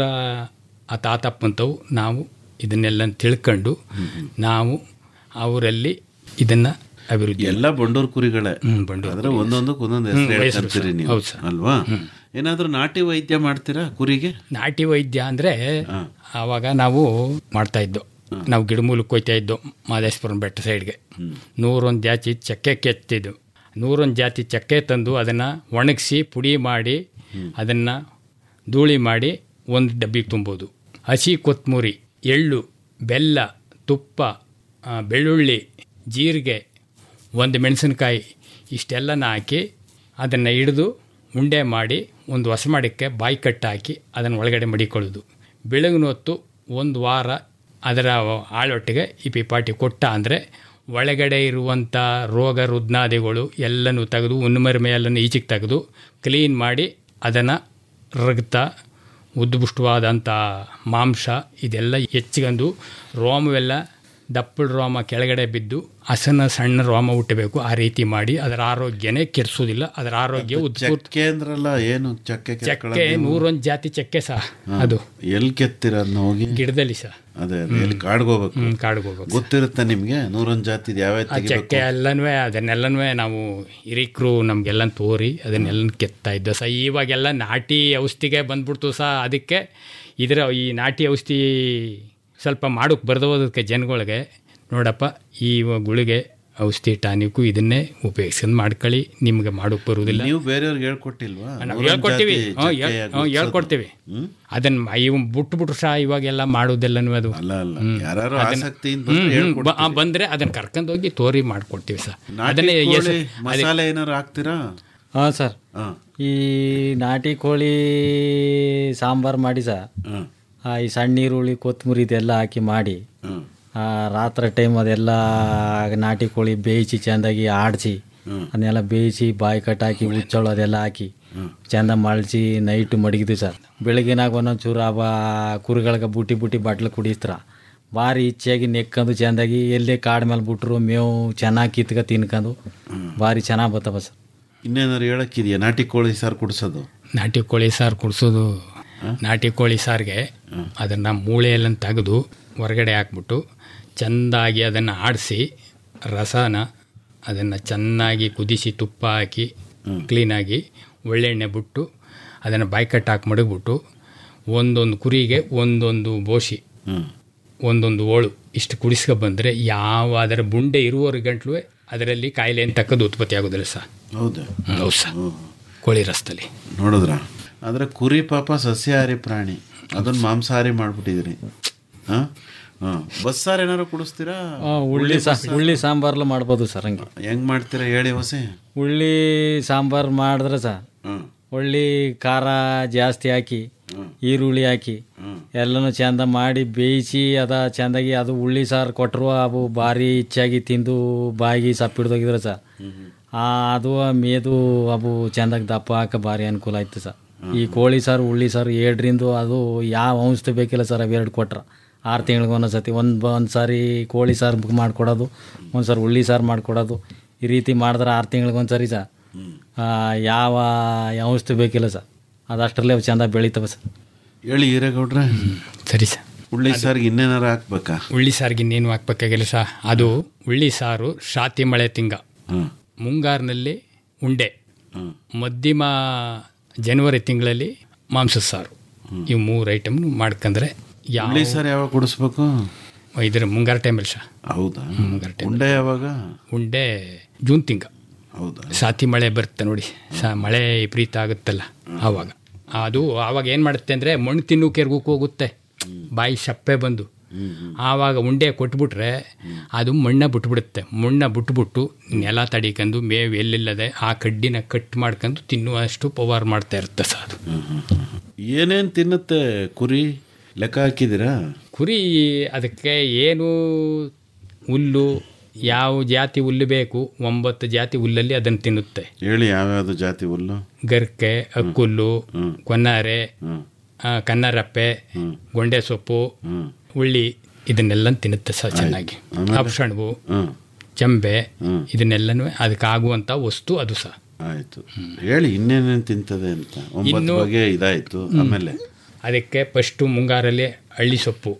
ಆ ತಾತಪ್ಪಂತವು ನಾವು ಇದನ್ನೆಲ್ಲ ತಿಳ್ಕೊಂಡು ನಾವು ಅವರಲ್ಲಿ ಇದನ್ನ ಅಭಿವೃದ್ಧಿ ಎಲ್ಲ ಬಂಡೂರು ಕುರಿಗಳೇ ಹ್ಮ್, ಬಂಡೂರು ಆದ್ರೆ ಕುರಿ. ಒಂದೊಂದಕ್ಕೆ ಒಂದೊಂದು ಹ್ಮ್, ಹೆಸರು ಹೆಸರು ಹೇಳ್ತಾರೆ ಸರ್. ನೀವು ಹೌದು ಸರ್. ಅಲ್ವಾ ಏನಾದ್ರೂ ನಾಟಿ ವೈದ್ಯ ಮಾಡ್ತೀರಾ ಕುರಿಗೆ ನಾಟಿ ವೈದ್ಯ ಅಂದರೆ ಆವಾಗ ನಾವು ಮಾಡ್ತಾ ಇದ್ದೋ ನಾವು ಗಿಡಮೂಲಕ್ಕೆ ಹೋಯ್ತಾ ಇದ್ದೋ ಮಾದೇಶ್ವರನ ಬೆಟ್ಟ ಸೈಡ್ಗೆ ನೂರೊಂದು ಜಾತಿ ಚಕ್ಕೆ ಕೆತ್ತಿದ್ದು ನೂರೊಂದು ಜಾತಿ ಚಕ್ಕೆ ತಂದು ಅದನ್ನು ಒಣಗಿಸಿ ಪುಡಿ ಮಾಡಿ ಅದನ್ನು ಧೂಳಿ ಮಾಡಿ ಒಂದು ಡಬ್ಬಿಗೆ ತುಂಬೋದು ಹಸಿ ಕೊತ್ತಂಬರಿ ಎಳ್ಳು ಬೆಲ್ಲ ತುಪ್ಪ ಆ, ಬೆಳ್ಳುಳ್ಳಿ ಜೀರಿಗೆ ಒಂದು ಮೆಣಸಿನಕಾಯಿ ಇಷ್ಟೆಲ್ಲನ ಹಾಕಿ ಅದನ್ನು ಹಿಡಿದು ಉಂಡೆ ಮಾಡಿ ಒಂದು ಹೊಸಮಡಕ್ಕೆ ಬಾಯಿ ಕಟ್ಟು ಹಾಕಿ ಅದನ್ನು ಒಳಗಡೆ ಮಡಿಕೊಳ್ಳೋದು ಬೆಳಗಿನ ಹೊತ್ತು ಒಂದು ವಾರ ಅದರ ಆಳೊಟ್ಟಿಗೆ ಈ ಪಿಪಾಟಿ ಕೊಟ್ಟ ಅಂದರೆ ಒಳಗಡೆ ಇರುವಂಥ ರೋಗ ರುದ್ನಾದಿಗಳು ಎಲ್ಲನೂ ತೆಗೆದು ಉನ್ಮರಿಮೆ ಎಲ್ಲನೂ ಈಚೆಗೆ ತೆಗೆದು ಕ್ಲೀನ್ ಮಾಡಿ ಅದನ್ನು ರಕ್ತ ಉದ್ದುಪುಷ್ಟವಾದಂಥ ಮಾಂಸ ಇದೆಲ್ಲ ಹೆಚ್ಚಿಗಂದು ರೋಮವೆಲ್ಲ ದಪ್ಪಳ ರೋಮ ಕೆಳಗಡೆ ಬಿದ್ದು ಹಸನ ಸಣ್ಣ ರೋಮ ಹುಟ್ಟಬೇಕು ಆ ರೀತಿ ಮಾಡಿ ಅದರ ಆರೋಗ್ಯನೇ ಕೆಡಿಸೋದಿಲ್ಲ ಅದರ ಆರೋಗ್ಯ ಉದ್ಭುತ ಚಕ್ಕೆ ಅಂದ್ರಲ್ಲ ಏನು ಚಕ್ಕೆ ಚಕ್ಕೆ ನೂರೊಂದು ಜಾತಿ ಚಕ್ಕೆ ಸಹ ಅದು ಎಲ್ಲಿ ಕೆತ್ತೀರ ಅದನ್ನ ಹೋಗಿ ಗಿಡದಲ್ಲಿ ಸಹ ಅದೇ ಅದೇ ಎಲ್ಲಿ ಕಾಡ್ಗೆ ಹೋಗ್ಬೇಕು ಹ್ಮ್, ಕಾಡ್ಗೆ ಹೋಗ್ಬೇಕು. ಗೊತ್ತಿರುತ್ತೆ ನಿಮ್ಗೆ ನೂರೊಂದು ಜಾತಿ ಯಾವ ಆ ಚಕ್ಕೆ ಎಲ್ಲನೂ ಅದನ್ನೆಲ್ಲನೂ ನಾವು ಹಿರಿಕರು ನಮಗೆಲ್ಲ ತೋರಿ ಅದನ್ನೆಲ್ಲ ಕೆತ್ತಾ ಇದ್ದೋ ಸಹ ಇವಾಗೆಲ್ಲ ನಾಟಿ ಔಷಧಿಗೆ ಬಂದ್ಬಿಡ್ತು ಸಹ ಅದಕ್ಕೆ ಇದರ ಈ ನಾಟಿ ಔಷಧಿ ಸ್ವಲ್ಪ ಮಾಡೋಕ್ಕೆ ಬರ್ದೋದಕ್ಕೆ ಜನಗಳಿಗೆ ನೋಡಪ್ಪ ಈ ಗುಳಿಗೆ ಔಷಧಿ ಟಾನಿಕು ಇದನ್ನೇ ಉಪಯೋಗಿಸ್ಕೊಂಡು ಮಾಡ್ಕೊಳ್ಳಿ ನಿಮ್ಗೆ ಮಾಡೋಕ್ಕೆ ಬರುವುದಿಲ್ಲ ನೀವು ಬೇರೆಯವ್ರಿಗೆ ಹೇಳ್ಕೊಟ್ಟಿಲ್ವಾ ನಾವು ನೂರೊಂದು ಹೇಳ್ಕೊಡ್ತೀವಿ ಜಾತಿ ಹ್ಞೂ ಚಕ್ಕೆ ಹೇಳ್- ಯಾಕೆ ಹ್ಞೂ ಗುರ್ಸೋದು? ಹೇಳ್ಕೊಡ್ತೀವಿ ಹ್ಮ್? ಅದನ್ನ ಇವ್ ಬಿಟ್ಟು ಬಿಟ್ರು ಸಹ ಇವಾಗೆಲ್ಲ ಮಾಡೋದೆಲ್ಲನೂ ಅದು ಅಲ್ಲ ಅಲ್ಲ ಹ್ಮ್. ಯಾರು ಅದನ್ನ- ಆಸಕ್ತಿಯಿಂದ ಹ್ಮ್, ಬಂದ್ರೆ ಹ್ಮ್. ಬ- ಆ, ಹೇಳ್ಕೊಡ್ತೀವಿ. ಬಂದ್ರೆ ಅದನ್ನ ಕರ್ಕೊಂಡು ಹೋಗಿ ತೋರಿ ಮಾಡ್ಕೊಡ್ತೀವಿ ಸರ್ ನಾಟಿ ಕೋಳಿ ಹೆಸರು- ಮಸಾಲೆ ಏನಾರು ಹಾಕ್ತೀರಾ ಹಾಂ ಸರ್ ಹಾ. ಈ ನಾಟಿ ಕೋಳಿ ಸಾಂಬಾರು ಮಾಡಿ ಸರ್ ಆ, ಈ ಸಣ್ಣ ಈರುಳ್ಳಿ ಕೊತ್ತಂಬರಿ ಇದೆಲ್ಲ ಹಾಕಿ ಮಾಡಿ ಆ, ರಾತ್ರಿ ಟೈಮ್ ಅದೆಲ್ಲ ನಾಟಿ ಕೋಳಿ ಬೇಯಿಸಿ ಚೆಂದಾಗಿ ಆಡಿಸಿ ಅದನ್ನೆಲ್ಲ ಬೇಯಿಸಿ ಬಾಯಿ ಕಟ್ಟಾಕಿ ಹುಚ್ಚೋಳು ಅದೆಲ್ಲ ಹಾಕಿ ಚೆಂದ ಮಳ್ಸಿ ನೈಟ್ ಮಡಗಿದ್ವಿ ಸರ್ ಬೆಳಗಿನಾಗ ಒಂದೊಂದು ಚೂರು ಆ ಬಾ- ಕುರಿಗಳಿಗೆ ಬುಟ್ಟಿ ಬುಟ್ಟಿ ಬಾಟ್ಲು ಕುಡಿಸ್ತಾರ ಭಾರಿ ಇಚ್ಛೆಯಾಗಿ ನೆಕ್ಕಂದು ಚೆಂದಾಗಿ ಎಲ್ಲೇ ಕಾಡು ಮೇಲೆ ಬಿಟ್ರು ಮೇವು ಚೆನ್ನಾಗಿ ಕಿತ್ಕ ತಿನ್ಕೊಂಡು ಭಾರಿ ಚೆನ್ನಾಗಿ ಬರ್ತವ ಸರ್ ಇನ್ನೇನಾರು ಹೇಳಕ್ಕಿದೆಯಾ ನಾಟಿ ಕೋಳಿ ಸಾರು ಕುಡಿಸೋದು ನಾಟಿ ಕೋಳಿ ಸಾರು ಕುಡಿಸೋದು ನಾಟಿ ಕೋಳಿ ಸಾರಿಗೆ ಅದನ್ನು ಮೂಳೆ ಎಲ್ಲ ತೆಗೆದು ಹೊರಗಡೆ ಹಾಕ್ಬಿಟ್ಟು ಚೆಂದಾಗಿ ಅದನ್ನು ಆಡಿಸಿ ರಸನ ಅದನ್ನು ಚೆನ್ನಾಗಿ ಕುದಿಸಿ ತುಪ್ಪ ಹಾಕಿ ಕ್ಲೀನಾಗಿ ಒಳ್ಳೆಣ್ಣೆ ಬಿಟ್ಟು ಅದನ್ನು ಬಾಯ್ಕಟ್ಟು ಹಾಕಿ ಮಡಗ್ಬಿಟ್ಟು ಒಂದೊಂದು ಕುರಿಗೆ ಒಂದೊಂದು ಬೋಸಿ ಒಂದೊಂದು ಓಳು ಇಷ್ಟು ಕುಡಿಸ್ಕೊ ಬಂದರೆ ಯಾವ ಅದರ ಬುಂಡೆ ಇರುವವರ ಗಂಟ್ಲು ಅದರಲ್ಲಿ ಕಾಯಿಲೆ ಅಂತ ತಕ್ಕದ್ದು ಉತ್ಪತ್ತಿ ಆಗೋದಿಲ್ಲ ಸರ್ ಹೌದಾ ಹೌದು ಸರ್ ಕೋಳಿ ರಸದಲ್ಲಿ ನೋಡಿದ್ರ ಆದ್ರೆ ಕುರಿ ಪಾಪ ಸಸ್ಯಾಹಾರಿ ಪ್ರಾಣಿ ಅದನ್ನ ಮಾಂಸಾಹಾರಿ ಮಾಡ್ಬಿಟ್ಟಿದ್ರಿ ಹಾ ಹಾ ಬಸ್ಸಾರು ಏನಾರು ಕುಡಿಸ್ತೀರಾ ಆ, ಉಳ್ಳಿ ಸಾ ಉಳ್ಳಿ ಸಾಂಬಾರ್ಲು ಮಾಡ್ಬೋದು ಸರ್ ಹಂಗೆ ಹೆಂಗ್ ಮಾಡ್ತೀರಾ ಹೇಳಿ ಹೊಸೆ ಉಳ್ಳಿ ಸಾಂಬಾರು ಮಾಡಿದ್ರೆ ಸರ್ ಉಳ್ಳಿ ಖಾರ ಜಾಸ್ತಿ ಹಾಕಿ ಈರುಳ್ಳಿ ಹಾಕಿ ಎಲ್ಲನೂ ಚಂದ ಮಾಡಿ ಬೇಯಿಸಿ ಅದ ಚೆಂದಾಗಿ ಅದು ಉಳ್ಳಿ ಸಾರು ಕೊಟ್ಟರು ಅವು ಭಾರಿ ಇಚ್ಚಾಗಿ ತಿಂದು ಬಾಯಿಗೆ ಸಪ್ಪಿಡ್ದೋಗಿದ್ರೆ ಸರ್ ಆ, ಅದು ಮೇದು ಅವು ಚೆಂದಾಗಿ ದಪ್ಪ ಹಾಕ ಭಾರಿ ಅನುಕೂಲ ಆಯ್ತು ಸರ್ ಈ ಕೋಳಿ ಸಾರು ಉಳ್ಳಿ ಸಾರು ಏಡ್ರಿಂದ ಅದು ಯಾವ ಔಷಧಿ ಬೇಕಿಲ್ಲ ಸರ್ ಅವೆರಡು ಕೊಟ್ರ ಆರು ತಿಂಗಳಿಗೆ ಒಂದೊಂದು ಸತಿ ಒಂದು ಒಂದು ಸಾರಿ ಕೋಳಿ ಸಾರು ಬುಕ್ ಮಾಡಿಕೊಡೋದು ಒಂದು ಸಾರಿ ಉಳ್ಳಿ ಸಾರು ಮಾಡಿಕೊಡೋದು ಈ ರೀತಿ ಮಾಡಿದ್ರೆ ಆರು ತಿಂಗಳಿಗೆ ಒಂದು ಸರಿ ಸರ್ ಆ, ಯಾವ ಔಷಧಿ ಬೇಕಿಲ್ಲ ಸರ್ ಅದು ಅಷ್ಟರಲ್ಲೇ ಅವು ಚೆಂದ ಬೆಳಿತವೆ ಸರ್ ಹೇಳಿ ಹಿರೇಗೌಡ್ರೆ ಸರಿ ಸರ್ ಉಳ್ಳಿ ಸಾರಿಗೆ ಇನ್ನೇನಾರು ಹಾಕ್ಬೇಕಾ ಉಳ್ಳಿ ಸಾರಿಗೆ ಇನ್ನೇನು ಹಾಕ್ಬೇಕಾಗಿಲ್ಲ ಸಹ ಅದು ಉಳ್ಳಿ ಸಾರು ಶಾತಿ ಮಳೆ ತಿಂಗ ಮುಂಗಾರಿನಲ್ಲಿ ಉಂಡೆ ಮಧ್ಯಮ ಜನವರಿ ತಿಂಗಳಲ್ಲಿ ಮಾಂಸದ ಸಾರು ಇವು ಮೂರು ಐಟಮ್ ಮಾಡ್ಕೊಂಡ್ರೆ ಯಾವ ಉಳ್ಳಿ ಸಾರು ಯಾವಾಗ ಕುಡಿಸ್ಬೇಕು ಇದ್ರ ಮುಂಗಾರು ಟೈಮಲ್ಲಿ ಸಹ ಹೌದಾ ಮುಂಗಾರು ಟೈಮ್ ಉಂಡೆ ಯಾವಾಗ ಉಂಡೆ ಜೂನ್ ತಿಂಗ ಹೌದಾ ಸಾತಿ ಮಳೆ ಬರುತ್ತೆ ನೋಡಿ ಸ ಮಳೆ ವಿಪರೀತ ಆಗುತ್ತಲ್ಲ ಆವಾಗ ಅದು ಆವಾಗ ಏನು ಮಾಡುತ್ತೆ ಅಂದರೆ ಮಣ್ಣು ತಿನ್ನು ಕೆರ್ಗಕ್ಕೆ ಹೋಗುತ್ತೆ ಬಾಯಿ ಸಪ್ಪೆ ಬಂದು ಆವಾಗ ಉಂಡೆ ಕೊಟ್ಬಿಟ್ರೆ ಅದು ಮಣ್ಣ ಬಿಟ್ಬಿಡುತ್ತೆ ಮಣ್ಣ ಬಿಟ್ಬಿಟ್ಟು ನೆಲ ತಡಿಕೊಂಡು ಮೇವು ಎಲ್ಲಿಲ್ಲದೆ ಆ ಕಡ್ಡಿನ ಕಟ್ ಮಾಡ್ಕೊಂಡು ತಿನ್ನುವಷ್ಟು ಪವರ್ ಮಾಡ್ತಾ ಇರುತ್ತೆ ಸರ್ ಅದು ಏನೇನ್ ತಿನ್ನುತ್ತೆ ಕುರಿ ಲೆಕ್ಕ ಹಾಕಿದ್ದೀರಾ ಕುರಿ ಅದಕ್ಕೆ ಏನು ಹುಲ್ಲು ಯಾವ ಜಾತಿ ಹುಲ್ಲು ಬೇಕು ಒಂಬತ್ತು ಜಾತಿ ಹುಲ್ಲಲ್ಲಿ ಅದನ್ನು ತಿನ್ನುತ್ತೆ ಹೇಳಿ ಯಾವ್ಯಾವ್ದು ಜಾತಿ ಹುಲ್ಲು ಗರ್ಕೆ ಅಕ್ಕುಲ್ಲು ಕೊನ್ನಾರೆ ಆ, ಕನ್ನರಪ್ಪೆ ಗೊಂಡೆ ಸೊಪ್ಪು ಉಳ್ಳಿ ಇದನ್ನೆಲ್ಲ ತಿನ್ನುತ್ತೆ ಸರ್ ಚೆನ್ನಾಗಿ ಅಪ್ಸಣವು ಚೆಂಬೆ ಇದನ್ನೆಲ್ಲನೂ ಅದಕ್ಕಾಗುವಂಥ ವಸ್ತು ಅದು ಸಹ ಆಯ್ತು ಹೇಳಿ ಇನ್ನೇನೇನ್ ತಿಂತದೆ ಅಂತ ಒಂಬತ್ತು ಇನ್ನು- ಬಗೆ ಇದಾಯ್ತು ಹ್ಮ್. ಆಮೇಲೆ ಅದಕ್ಕೆ ಫಸ್ಟು ಮುಂಗಾರಲ್ಲಿ ಹಳ್ಳಿ ಸೊಪ್ಪು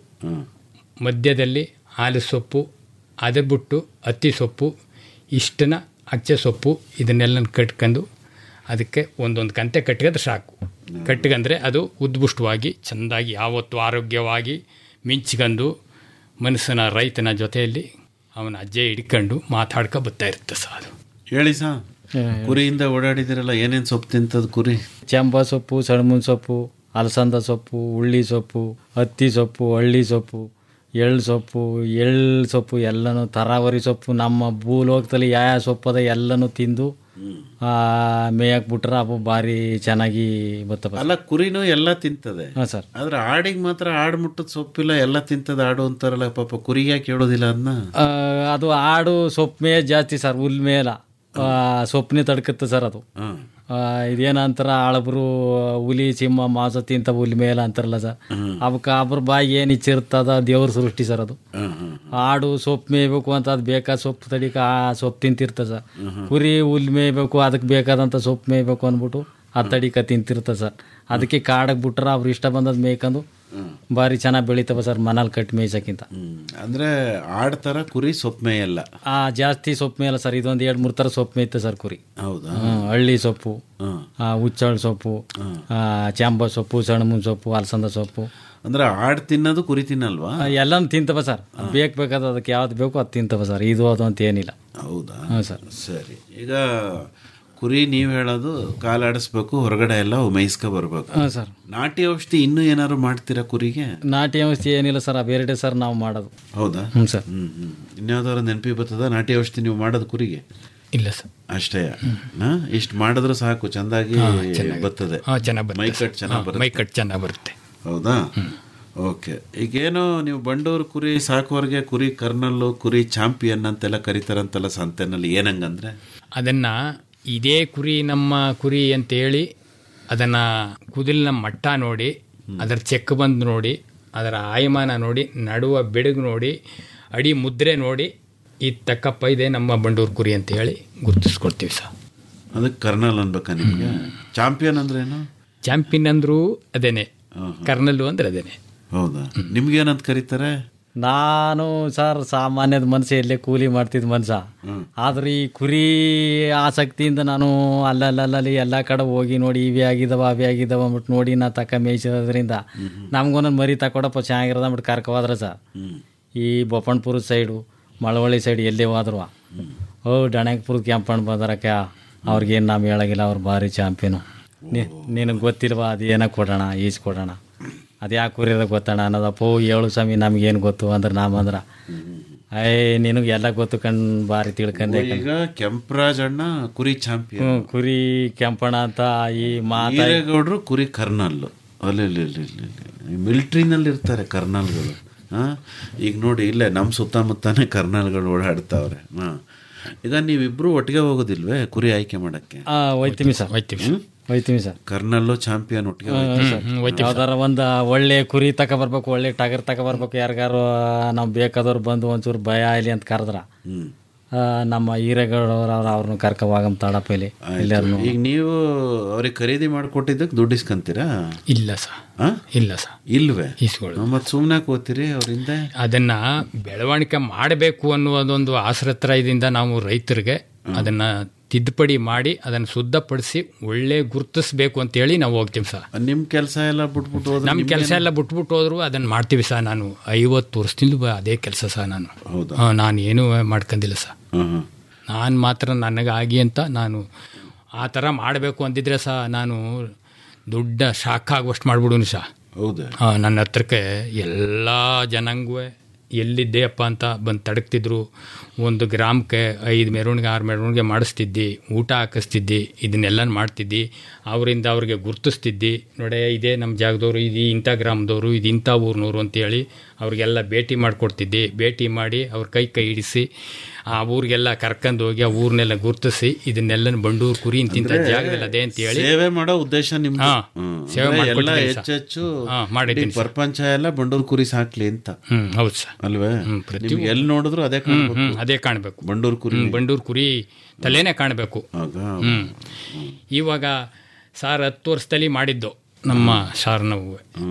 ಮಧ್ಯದಲ್ಲಿ ಹಾಲು ಸೊಪ್ಪು ಅದ್ರ ಬಿಟ್ಟು ಹತ್ತಿ ಸೊಪ್ಪು ಇಷ್ಟನ್ನ ಅಚ್ಚೆ ಸೊಪ್ಪು ಇದನ್ನೆಲ್ಲ ಕಟ್ಕೊಂಡು ಅದಕ್ಕೆ ಒಂದೊಂದು ಕಂತೆ ಕಟ್ಕೊಂಡ್ರೆ ಸಾಕು ಕಟ್ಕೊಂಡ್ರೆ ಅದು ಉದ್ಬುಷ್ಟವಾಗಿ ಚೆಂದಾಗಿ ಯಾವತ್ತು ಆರೋಗ್ಯವಾಗಿ ಮಿಂಚ್ಕೊಂಡು ಮನುಷ್ಯನ ರೈತನ ಜೊತೆಯಲ್ಲಿ ಅವನ ಅಜ್ಜೆ ಹಿಡ್ಕೊಂಡು ಮಾತಾಡ್ಕೊ ಬರ್ತಾ ಇರುತ್ತೆ ಸರ್ ಅದು ಹೇಳಿ ಸಾ ಕುರಿಯಿಂದ ಓಡಾಡಿದಿರಲ್ಲ ಏನೇನ್ ಸೊಪ್ಪು ತಿಂತದ ಕುರಿ ಚೆಂಬ ಸೊಪ್ಪು ಸಣ್ಮುನ್ ಸೊಪ್ಪು ಅಲಸಂದ ಸೊಪ್ಪು ಉಳ್ಳಿ ಸೊಪ್ಪು ಹತ್ತಿ ಸೊಪ್ಪು ಹಳ್ಳಿ ಸೊಪ್ಪು ಎಳ್ಳು ಸೊಪ್ಪು ಎಳ್ಳು ಸೊಪ್ಪು ಎಲ್ಲನೂ ತರಾವರಿ ಸೊಪ್ಪು ನಮ್ಮ ಭೂಲೋಕದಲ್ಲಿ ಯಾವ ಯಾವ ಸೊಪ್ಪು ಅದ ಎಲ್ಲನೂ ತಿಂದು ಆ, ಮೇಯಕ್ಕೆ ಬಿಟ್ರೆ ಅವು ಭಾರಿ ಚೆನ್ನಾಗಿ ಬರ್ತವೆ ಅಲ್ಲ ಕುರಿನೂ ಎಲ್ಲ ತಿಂತದೆ ಹಾಂ ಸರ್ ಆದ್ರೆ ಆಡಿಗೆ ಮಾತ್ರ ಆಡ್ ಮುಟ್ಟದ ಸೊಪ್ಪಿಲ್ಲ ಎಲ್ಲ ತಿಂತದ ಆಡು ಅಂತಾರಲ್ಲ ಪಾಪ ಕುರಿ ಯಾಕೆ ಹೇಳೋದಿಲ್ಲ ಅದನ್ನ ಆ, ಅದು ಆಡು ಸೊಪ್ಪು ಮೇಯ ಜಾಸ್ತಿ ಸರ್ ಹುಲ್ ಮೇಲ ಆ, ಸೊಪ್ಪನೇ ತಡ್ಕತ್ತೆ ಸರ್ ಅದು ಆ, ಇದೇನಂತಾರ ಆಳಬ್ರು ಹುಲಿ ಸಿಂಹ ಮಾಂಸ ತಿಂತ ಹುಲ್ ಮೇಲ ಅಂತಾರಲ್ಲ ಸರ್ ಅವಕ್ಕೆ ಅಬ್ರ ಬಾಯಿ ಏನು ಇಚ್ಚಿರ್ತದ ದೇವ್ರ ಸೃಷ್ಟಿ ಸರ್ ಅದು ಆಡು ಸೊಪ್ಪು ಮೇಯ್ಬೇಕು ಅಂತ ಅದು ಬೇಕಾದ ಸೊಪ್ಪು ತಡಿಕ ಆ ಸೊಪ್ಪು ತಿಂತಿರ್ತದೆ ಸರ್ ಕುರಿ ಹುಲ್ ಮೇಯ್ಬೇಕು ಅದಕ್ಕೆ ಬೇಕಾದಂಥ ಸೊಪ್ಪು ಮೇಯ್ಬೇಕು ಅಂದ್ಬಿಟ್ಟು ಅದು ತಡಿಕ ತಿಂತಿರ್ತದೆ ಸರ್ ಅದಕ್ಕೆ ಕಾಡಕ್ಕೆ ಬಿಟ್ರೆ ಅವ್ರು ಇಷ್ಟ ಬಂದದ್ದು ಮೇಯ್ಕೊಂಡು ಭಾರಿ ಚೆನ್ನಾಗಿ ಬೆಳಿತವೆ ಸರ್ ಮನೇಲಿ ಕಟ್ಟಿ ಮೇಯ್ಸಕ್ಕಿಂತ ಅಂದ್ರೆ ಆಡ್ ತರ ಕುರಿ ಸೊಪ್ಪು ಮೇಯಲ್ಲ ಆ ಜಾಸ್ತಿ ಸೊಪ್ಪು ಮೇಲ ಸರ್ ಇದೊಂದು ಎರಡು ಮೂರು ಥರ ಸೊಪ್ಪು ಮೇಯ್ತೆ ಸರ್ ಕುರಿ ಹೌದಾ ಹ್ಮ್, ಹಳ್ಳಿ ಸೊಪ್ಪು ಆ, ಹುಚ್ಚಳ ಸೊಪ್ಪು ಆ, ಚಾಂಬ ಸೊಪ್ಪು ಸಣ್ಣಮುನ್ ಸೊಪ್ಪು ಅಲಸಂದ ಸೊಪ್ಪು ಅಂದ್ರೆ ಆಡ್ ತಿನ್ನೋದು ಕುರಿ ತಿನ್ನಲ್ವಾ ಆ, ಎಲ್ಲಾನು ತಿಂತವ ಸರ್ ಬೇಕು ಬೇಕಾದ ಅದಕ್ಕೆ ಯಾವ್ದು ಬೇಕೋ ಅದು ತಿಂತವ ಸರ್ ಇದು ಅದು ಅಂತ ಏನಿಲ್ಲ ಹೌದಾ ಹಾಂ ಸರ್ ಸರಿ ಈಗ ಕುರಿ ನೀವು ಹೇಳೋದು ಕಾಲಾಡಿಸ್ಬೇಕು ಹೊರಗಡೆ ಎಲ್ಲ ಮೇಯಿಸ್ಕೊ ಬರ್ಬೇಕು ಹಾಂ ಸರ್ ನಾಟಿ ಔಷಧಿ ಇನ್ನೂ ಏನಾದ್ರು ಮಾಡ್ತೀರಾ ಕುರಿಗೆ ನಾಟಿ ಔಷಧಿ ಏನಿಲ್ಲ ಸರ್ ಆ ಬೇರೆ ಸರ್ ನಾವು ಮಾಡೋದು ಹೌದಾ ಹ್ಞೂ ಸರ್ ಹ್ಮ್ ಹ್ಮ್ ಇನ್ಯಾವ್ದಾದ್ರು ನೆನಪಿ ಬರ್ತದ ನಾಟಿ ಔಷಧಿ ನೀವು ಮಾಡೋದು ಕುರಿಗೆ ಇಲ್ಲ ಸರ್ ಅಷ್ಟೇ ಇಷ್ಟು ಮಾಡಿದ್ರೆ ಸಾಕು ಚಂದಾಗಿ ಹಾ, ಚೆನ್ನಾಗಿ. ಬರ್ತದೆ ಹಾ, ಚೆನ್ನಾಗ್ ಬರ್ತದೆ. ಮೈ ಕಟ್ ಚೆನ್ನಾಗಿ ಹಾ, ಬರುತ್ತೆ ಮೈ ಕಟ್ ಚೆನ್ನಾಗಿ ಬರುತ್ತೆ ಹೌದಾ ಓಕೆ ಈಗೇನೋ ನೀವು ಬಂಡೂರು ಕುರಿ ಸಾಕುವರೆಗೆ ಕುರಿ ಕರ್ನಲ್ಲು ಕುರಿ ಚಾಂಪಿಯನ್ ಅಂತೆಲ್ಲ ಕರೀತಾರಂತಲ್ಲ ಸಂತೆನಲ್ಲಿ ಏನಂಗಂದ್ರೆ ಅದನ್ನು ಇದೇ ಕುರಿ ನಮ್ಮ ಕುರಿ ಅಂತೇಳಿ ಅದನ್ನು ಕುದಿಲಿನ ಮಟ್ಟ ನೋಡಿ ಅದರ ಚೆಕ್ ಬಂದು ನೋಡಿ ಅದರ ಆಯಮಾನ ನೋಡಿ ನಡುವ ಬೆಡಗು ನೋಡಿ ಅಡಿ ಮುದ್ರೆ ನೋಡಿ ಈ ತಕ್ಕಪ್ಪ ಇದೆ ನಮ್ಮ ಬಂಡೂರು ಕುರಿ ಅಂತ ಹೇಳಿ ಗುರುತಿಸ್ಕೊಡ್ತೀವಿ ಸರ್ ಅದಕ್ಕೆ ಕರ್ನಲ್ ಅನ್ಬೇಕಾ ನಿಮಗೆ ಚಾಂಪಿಯನ್ ಅಂದ್ರೆ ಏನು ಚಾಂಪಿಯನ್ ಅಂದ್ರೂ ಅದೇನೆ ಕರ್ನಲ್ಲು ಅಂದ್ರೆ ಅದೇನೆ ಹೌದಾ ನಿಮ್ಗೇನಂತ ಕರೀತಾರೆ ನಾನು ಸರ್ ಸಾಮಾನ್ಯದ ಮನುಷ್ಯ ಎಲ್ಲೇ ಕೂಲಿ ಮಾಡ್ತಿದ್ದ ಮನುಷ್ಯ ಆದ್ರೆ ಈ ಕುರಿ ಆಸಕ್ತಿಯಿಂದ ನಾನು ಅಲ್ಲಲ್ಲಲ್ಲಿ ಎಲ್ಲ ಕಡೆ ಹೋಗಿ ನೋಡಿ ಇವೆ ಆಗಿದಾವ ಅವೇ ಆಗಿದಾವ ಅಂದ್ಬಿಟ್ಟು ನೋಡಿ ನಾ ತಕ್ಕ ಮೇಯಿಸೋದ್ರಿಂದ ನಮ್ಗೊಂದೊಂದು ಮರಿ ತಕೊಡಪ್ಪ ಚೆನ್ನಾಗಿರೋದ ಅಂದ್ಬಿಟ್ಟು ಕರ್ಕೋದ್ರ ಸರ್ ಈ ಬೊಪ್ಪಣ್ಪುರದ ಸೈಡು ಮಳವಳ್ಳಿ ಸೈಡ್ ಎಲ್ಲೇ ಹೋದ್ರು ಓ ಡಣೆಕ್ಪುರದ ಕೆಂಪಣ್ಣ ಬಂದರಕ್ಕ ಅವ್ರಿಗೇನು ನಾವು ಹೇಳಾಗಿಲ್ಲ ಅವ್ರು ಭಾರಿ ಚಾಂಪಿಯನು ನಿನಗೆ ಗೊತ್ತಿಲ್ವಾ ಅದು ಏನೋ ಕೊಡೋಣ ಈಜು ಕೊಡೋಣ ಅದು ಯಾಕೆ ಕುರಿಯೋದ ಗೊತ್ತಣ್ಣ ಅನ್ನೋದಪ್ಪ ಏಳು ಸ್ವಾಮಿ ನಮಗೇನು ಗೊತ್ತು ಅಂದ್ರೆ ನಾಮಂದ್ರ ಅಯ್ಯ ನಿನಗೆ ಎಲ್ಲ ಗೊತ್ತು ಕಣ್ ಭಾರಿ ತಿಳ್ಕಂದೆ ಕಣ್. ಈಗ ಕೆಂಪರಾಜ್ ಅಣ್ಣ ಕುರಿ ಚಾಂಪಿಯನ್ ಹ್ಮ್, ಕುರಿ ಕೆಂಪಣ ಅಂತ ಈ ಮಾತಾ ಈರೇಗೌಡರು ಕುರಿ ಕರ್ನಲ್ ಅಲ್ಲಿ ಮಿಲ್ಟ್ರಿನಲ್ಲಿ ಇರ್ತಾರೆ ಕರ್ನಲ್ಗಳು ಹಾ ಈಗ ನೋಡಿ ಇಲ್ಲೇ ನಮ್ಮ ಸುತ್ತಮುತ್ತನೇ ಕರ್ನಲ್ಗಳು ಓಡಾಡ್ತಾವ್ರೆ ಹಾ ಈಗ ನೀವಿಬ್ರು ಒಟ್ಟಿಗೆ ಹೋಗೋದಿಲ್ವೇ ಕುರಿ ಆಯ್ಕೆ ಮಾಡಕ್ಕೆ ಆ, ಹೋಯ್ತೀವಿ ಸರ್ ಹೋಯ್ತೀವಿ ಹೋಯ್ತೀವಿ ಸರ್ ಕರ್ನಲ್ಲು ಚಾಂಪಿಯನ್ ಒಟ್ಟಿಗೆ ಹ್ಮ್, ಹೋಗ್ತೀವಿ. ಸರ್. ಯಾವ್ದಾರ ಒಂದು ಒಳ್ಳೆ ಕುರಿ ತಕ ಬರ್ಬೇಕು ಒಳ್ಳೆ ಟಗರ್ ತಕ ಬರ್ಬೇಕು ಯಾರಿಗಾರು ನಾವು ಬೇಕಾದವ್ರು ಬಂದು ಒಂಚೂರು ಭಯ ಇಲ್ಲಿ ಅಂತ ಕರೆದ್ರ ಆ, ನಮ್ಮ ಹಿರೇಗೌಡವ್ರು ಅವ್ರು ಅವ್ರನ್ನ ಕರ್ಕೋವಾಗಮ್ ತಾಡಪ್ಪ ಇಲ್ಲಿ ಎಲ್ಲಾರು ಈಗ ನೀವು ಅವ್ರಿಗೆ ಖರೀದಿ ಮಾಡಿಕೊಟ್ಟಿದ್ದಕ್ಕೆ ದುಡ್ಡು ಇಸ್ಕೊಂತೀರಾ ಇಲ್ಲ ಸರ್ ಆ? ಇಲ್ಲ ಸರ್ ಇಲ್ವೇ ಇಸ್ಕೊಳ್ಳೋದು. ಮತ್ತೆ ಸುಮ್ಮನೆ ಕೂತೀರಿ ಅವರಿಂದ ಅದನ್ನ ಬೆಳವಣಿಗೆ ಮಾಡಬೇಕು ಅನ್ನುವುದೊಂದು ಆಶ್ರತ್ರಯದಿಂದ ನಾವು ರೈತರಿಗೆ ಅದನ್ನ ತಿದ್ದುಪಡಿ ಮಾಡಿ ಅದನ್ನು ಶುದ್ಧಪಡಿಸಿ ಒಳ್ಳೆ ಗುರುತಿಸ್ಬೇಕು ಅಂತೇಳಿ ನಾವು ಹೋಗ್ತೀವಿ ಸರ್ ನಿಮ್ಮ ಕೆಲಸ ಎಲ್ಲ ಬಿಟ್ಬಿಟ್ಟು ಹೋದ್ರೆ ನಮ್ಮ ಕೆಲಸ ಎಲ್ಲ ಬಿಟ್ಬಿಟ್ಟು ಹೋದ್ರು ಅದನ್ನು ಮಾಡ್ತೀವಿ ಸರ್ ನಾನು ಐವತ್ತು ವರ್ಷದಿಂದ ಬ- ಅದೇ ಕೆಲಸ ಸರ್ ನಾನು ಹೌದಾ? ಹಾ, ನಾನು ಏನೂ ಮಾಡ್ಕೊಂಡಿಲ್ಲ ಸರ್ ಹ್ಮ್ ಹ್ಮ್. ನಾನು ಮಾತ್ರ ನನಗಾಗಿ ಅಂತ ನಾನು ಆ ಥರ ಮಾಡಬೇಕು ಅಂದಿದ್ರೆ ಸಹ ನಾನು ದೊಡ್ಡ ಶಾಖ ಆಗುವಷ್ಟು ಮಾಡ್ಬಿಡೋನು ಸಹ ಹೌದಾ ಆ, ನನ್ನ ಹತ್ರಕ್ಕೆ ಎಲ್ಲ ಜನಾಂಗವೂ ಎಲ್ಲಿದ್ದೆಯಪ್ಪ ಅಂತ ಬಂದು ತಡಕ್ತಿದ್ರು ಒಂದು ಗ್ರಾಮಕ್ಕೆ ಐದು ಮೆರವಣಿಗೆ ಆರು ಮೆರವಣಿಗೆ ಮಾಡಿಸ್ತಿದ್ದಿ ಊಟ ಹಾಕಿಸ್ತಿದ್ದಿ ಇದನ್ನೆಲ್ಲ ಮಾಡ್ತಿದ್ದಿ ಅವರಿಂದ ಅವ್ರಿಗೆ ಗುರ್ತಿಸ್ತಿದ್ದಿ ನೋಡೆ ಇದೇ ನಮ್ಮ ಜಾಗದವರು ಇದು ಇಂಥ ಗ್ರಾಮದವರು ಇದು ಇಂಥ ಊರಿನವರು ಅಂತೇಳಿ ಅವ್ರಿಗೆಲ್ಲ ಭೇಟಿ ಮಾಡಿಕೊಡ್ತಿದ್ದಿ ಭೇಟಿ ಮಾಡಿ ಅವ್ರ ಕೈ ಕೈ ಹಿಡಿಸಿ ಆ ಊರಿಗೆಲ್ಲ ಕರ್ಕೊಂಡು ಹೋಗಿ ಆ ಊರನ್ನೆಲ್ಲ ಗುರ್ತಿಸಿ ಇದನ್ನೆಲ್ಲ ಬಂಡೂರು ಕುರಿ ಇಂತಿಂಥ ಅಂದ್ರೆ ಜಾಗದಲ್ಲಿ ಅದೇ ಅಂತೇಳಿ ಸೇವೆ ಮಾಡೋ ಉದ್ದೇಶ ನಿಮ್ದು ಹಾ, ಹ್ಮ್. ಸೇವೆ ಅಂದ್ರೆ ಎಲ್ಲ ಮಾಡ್ಕೊಟ್ಟಿದ್ದೀನಿ ಸರ್. ಹೆಚ್ಚೆಚ್ಚು ಹಾ, ಮಾಡಿದ್ದೀನಿ ಇಡೀ ಪ್ರಪಂಚ ಎಲ್ಲ ಬಂಡೂರು ಕುರಿ ಸಾಕ್ಲಿ ಅಂತ ಹ್ಮ್ ಹೌದು ಸರ್ ಅಲ್ವೇ ಪ್ರತಿ ನಿಮ್ಗೆ ಎಲ್ಲಿ ನೋಡಿದ್ರು ಅದೇ ಹ್ಮ್, ಕಾಣ್ಬೇಕು ಹ್ಮ್, ಅದೇ ಕಾಣಬೇಕು ಬಂಡೂರು ಕುರಿ ಬಂಡೂರು ಕುರಿ ತಲೆನೇ ಕಾಣಬೇಕು ಆಗ ಹ್ಮ್ ಇವಾಗ ಸಾರ್ ಹತ್ತು ವರ್ಷದಲ್ಲಿ ಮಾಡಿದ್ದು ನಮ್ಮ ಸಾರ್ ನಾವು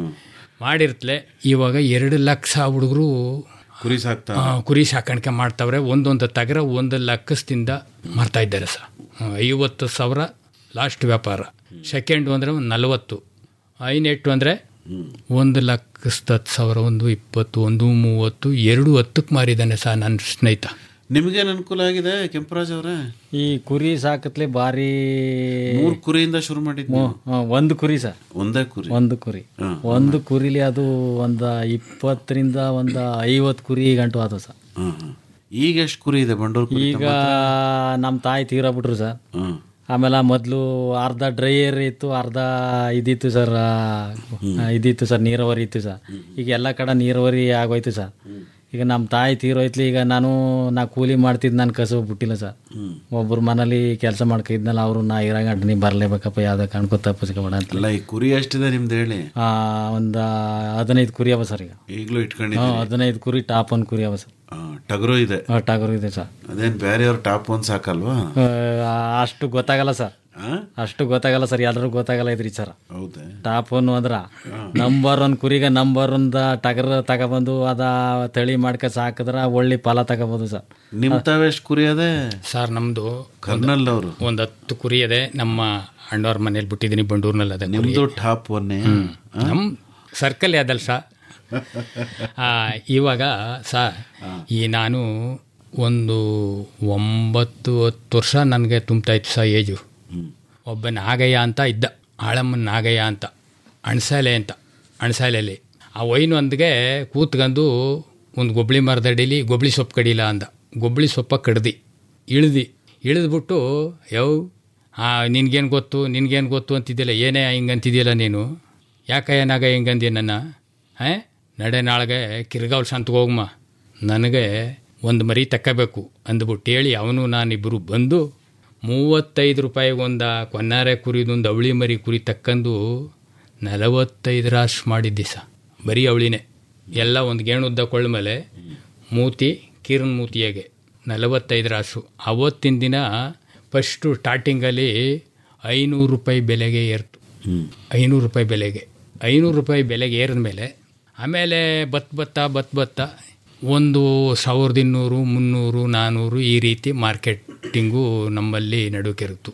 ಮಾಡಿರ್ತಲೆ ಇವಾಗ ಎರಡು ಲಕ್ಷ ಹುಡುಗರು ಕುರಿ ಸಾಕ್ತಾ ಕುರಿ ಸಾಕಾಣಿಕೆ ಮಾಡ್ತಾವ್ರೆ ಒಂದೊಂದು ತಗರ ಒಂದು ಲಕ್ಷದಿಂದ ಮಾರ್ತಾ ಇದ್ದಾರೆ ಸರ್ ಹ್ಮ್, ಐವತ್ತು ಸಾವಿರ ಲಾಸ್ಟ್ ವ್ಯಾಪಾರ ಸೆಕೆಂಡ್ ಅಂದರೆ ಒಂದು ನಲವತ್ತು ಐನೆಟ್ಟು ಅಂದರೆ ಒಂದು ಲಕ್ಷದ ಹತ್ತು ಸಾವಿರ ಒಂದು ಇಪ್ಪತ್ತು ಒಂದು ಮೂವತ್ತು ಎರಡು ಹತ್ತಕ್ಕೆ ಮಾರಿದ್ದಾನೆ ಸರ್ ನನ್ನ ಸ್ನೇಹಿತ ನಿಮ್ಗೇನ್ ಅನುಕೂಲ ಆಗಿದೆ ಕೆಂಪರಾಜ್ ಅವರೇ ಈ ಕುರಿ ಸಾಕತ್ಲೆ ಭಾರಿ ಮೂರ್ ಕುರಿಯಿಂದ ಶುರು ಮಾಡಿದ್ವಿ ಮೂ- ಹಾ, ಒಂದು ಕುರಿ ಸರ್ ಒಂದೇ ಕುರಿ ಒಂದು ಕುರಿ ಒಂದು ಕುರಿಲಿ ಅದು ಒಂದು ಇಪ್ಪತ್ತರಿಂದ ಒಂದು ಐವತ್ತು ಕುರಿ ಗಂಟು ಆದವು ಸರ್ ಹ್ಮ್, ಹ್ಮ್. ಈಗ ಎಷ್ಟು ಕುರಿ ಇದೆ ಬಂಡೂರು ಕುರಿ ಈಗ ನಮ್ಮ ತಾಯಿ ತೀರೋಗ್ಬಿಟ್ರು ಸರ್ ಹ್ಮ್. ಆಮೇಲೆ ಮೊದಲು ಅರ್ಧ ಡ್ರೈಯರ್ ಇತ್ತು ಅರ್ಧ ಇದಿತ್ತು ಸರ್ ಆ, ಇದಿತ್ತು ಸರ್ ನೀರಾವರಿ ಇತ್ತು ಸರ್ ಈಗ ಎಲ್ಲ ಕಡೆ ನೀರಾವರಿ ಆಗೋಯ್ತು ಸರ್ ಈಗ ನಮ್ಮ ತಾಯಿ ತೀರೋಯ್ತ್ಲಿ ಈಗ ನಾನು ನಾ ಕೂಲಿ ಮಾಡ್ತಿದ್ದು ನಾನು ಕಸು ಬಿಟ್ಟಿಲ್ಲ ಸರ್ ಒಬ್ಬರು ಮನೇಲಿ ಕೆಲಸ ಮಾಡ್ಕಿದ್ನಲ್ಲ ಅವರು ನಾ ಇರಾಗಂಟ ನೀ ಬರಲೇಬೇಕಪ್ಪ ಯಾವ್ದೋ ಕಾಣ್ಕೊ ತಪ್ಪಿಸ್ಕೊಬೇಡ ಅಂತ ಅಲ್ಲ ಈ ಕುರಿ ಎಷ್ಟಿದೆ ನಿಮ್ದು ಹೇಳಿ ಒಂದು ಹದಿನೈದು ಕುರಿ ಅವ ಸರ್ ಈಗ ಈಗಲೂ ಹಾಂ ಇಟ್ಕೊಂಡಿದ್ದೀರಿ ಹದಿನೈದು ಕುರಿ ಟಾಪ್ ಒಂದು ಕುರಿ ಅವ ಸರ್ ಆ, ಟಗರು ಇದೆ ಟಾಗರು ಇದೆ ಸರ್ ಅದೇನ್ ಬೇರೆಯವ್ರ ಟಾಪ್ ಒಂದ್ ಸಾಕಲ್ವಾ ಆ, ಅಷ್ಟು ಗೊತ್ತಾಗಲ್ಲ ಸರ್ ಅಷ್ಟು ಗೊತ್ತಾಗಲ್ಲ ಸರ್ ಎಲ್ಲರೂ ಗೊತ್ತಾಗಲ್ಲ ಇದ್ರಿ ಸರ್ ಹೌದಾ ಟಾಪ್ ಒನ್ ಅಂದ್ರ ನಂಬರ್ ಒನ್ ಕುರಿಗೆ ನಂಬರ್ ಒಂದ ಟಗರ್ ತಗೊಬಂದು ಅದ ತಳಿ ಮಾಡ್ಕ ಸಾಕಿದ್ರ ಒಳ್ಳೆ ಫಲ ತಗೋಬೋದು ಸರ್ ನಿಮ್ ತಾವ್ ಎಷ್ಟು ಕುರಿ ಅದೇ ಸರ್ ನಮ್ಮದು ಕರ್ನಲ್ ಅವರು ಒಂದು ಹತ್ತು ಕುರಿ ಇದೆ ನಮ್ಮ ಅಣ್ಣವ್ರ ಮನೇಲಿ ಬಿಟ್ಟಿದ್ದೀನಿ ಬಂಡೂರ್ನಲ್ಲಿ ಅದೇ ಕುರಿ. ನಿಮ್ದು ಟಾಪ್ ಒನ್ನೇ ಹ್ಮ್. ನಮ್ಮ ಸರ್ಕಲ್ ಯಾವ್ದಲ್ಲ ಸಾ ಆ, ಇವಾಗ ಸಾ ಈ ನಾನು ಒಂದು ಒಂಬತ್ತು ಹತ್ತು ವರ್ಷ ನನಗೆ ತುಂಬ್ತಾ ಇತ್ತು ಸಾ ಏಜು ಒಬ್ಬ ನಾಗಯ್ಯ ಅಂತ ಇದ್ದ ಆಳಮ್ಮನ ನಾಗಯ್ಯ ಅಂತ ಅಣಸಾಲೆ ಅಂತ ಅಣಸಾಲೆಯಲ್ಲಿ ಆ ವೈನೊಂದಿಗೆ ಕೂತ್ಕೊಂಡು ಒಂದು ಗೊಬ್ಳಿ ಮರದಡಿಲಿ ಗೊಬ್ಳಿ ಸೊಪ್ಪು ಕಡಿಲ್ಲ ಅಂದ ಗೊಬ್ಳಿ ಸೊಪ್ಪ ಕಡ್ದು ಇಳ್ದು ಇಳಿದ್ಬಿಟ್ಟು ಯವ್ ಆ ನಿನ್ಗೇನು ಗೊತ್ತು ನಿನ್ಗೇನು ಗೊತ್ತು ಅಂತಿದ್ದಿಲ್ಲ ಏನೇ ಹಿಂಗಂತಿದ್ಯಲ್ಲ ನೀನು ಯಾಕಯ್ಯ ನಾಗ ಹಿಂಗಂದಿ ನನ್ನ ಹಾಂ ನಡೆ ನಾಳೆಗೆ ಕಿರ್ಗಾವ್ರ ಸಂತಗೆ ಹೋಗಮ್ಮ ನನಗೆ ಒಂದು ಮರಿ ತಕ್ಕಬೇಕು ಅಂದ್ಬಿಟ್ಟು ಹೇಳಿ ಅವನು ನಾನಿಬ್ಬರು ಬಂದು ಮೂವತ್ತೈದು ರೂಪಾಯಿಗೆ ಒಂದು ಕೊನ್ನಾರೆ ಕುರಿದೊಂದು ಅವಳಿ ಮರಿ ಕುರಿ ತಕ್ಕಂದು ನಲವತ್ತೈದು ರಾಶ್ ಮಾಡಿದ್ದಿ ಸ ಬರೀ ಅವಳಿನೇ ಎಲ್ಲ ಒಂದು ಗೇಣುದ್ದ ಕೊಳ್ಳಮೇಲೆ ಮೂತಿ ಕಿರಣ್ ಮೂತಿಯಾಗೆ ನಲವತ್ತೈದು ರಾಶು ಅವತ್ತಿನ ದಿನ ಫಸ್ಟು ಸ್ಟಾರ್ಟಿಂಗಲ್ಲಿ ಐನೂರು ರೂಪಾಯಿ ಬೆಲೆಗೆ ಏರ್ತು ಐನೂರು ರೂಪಾಯಿ ಬೆಲೆಗೆ ಐನೂರು ರೂಪಾಯಿ ಬೆಲೆಗೆ ಏರಿದ ಮೇಲೆ ಆಮೇಲೆ ಬತ್ ಬತ್ತ ಬತ್ ಬತ್ತ ಒಂದು ಸಾವಿರದ ಇನ್ನೂರು ಮುನ್ನೂರು ನಾನ್ನೂರು ಈ ರೀತಿ ಮಾರ್ಕೆಟಿಂಗು ನಮ್ಮಲ್ಲಿ ನಡುಕೆರುತ್ತು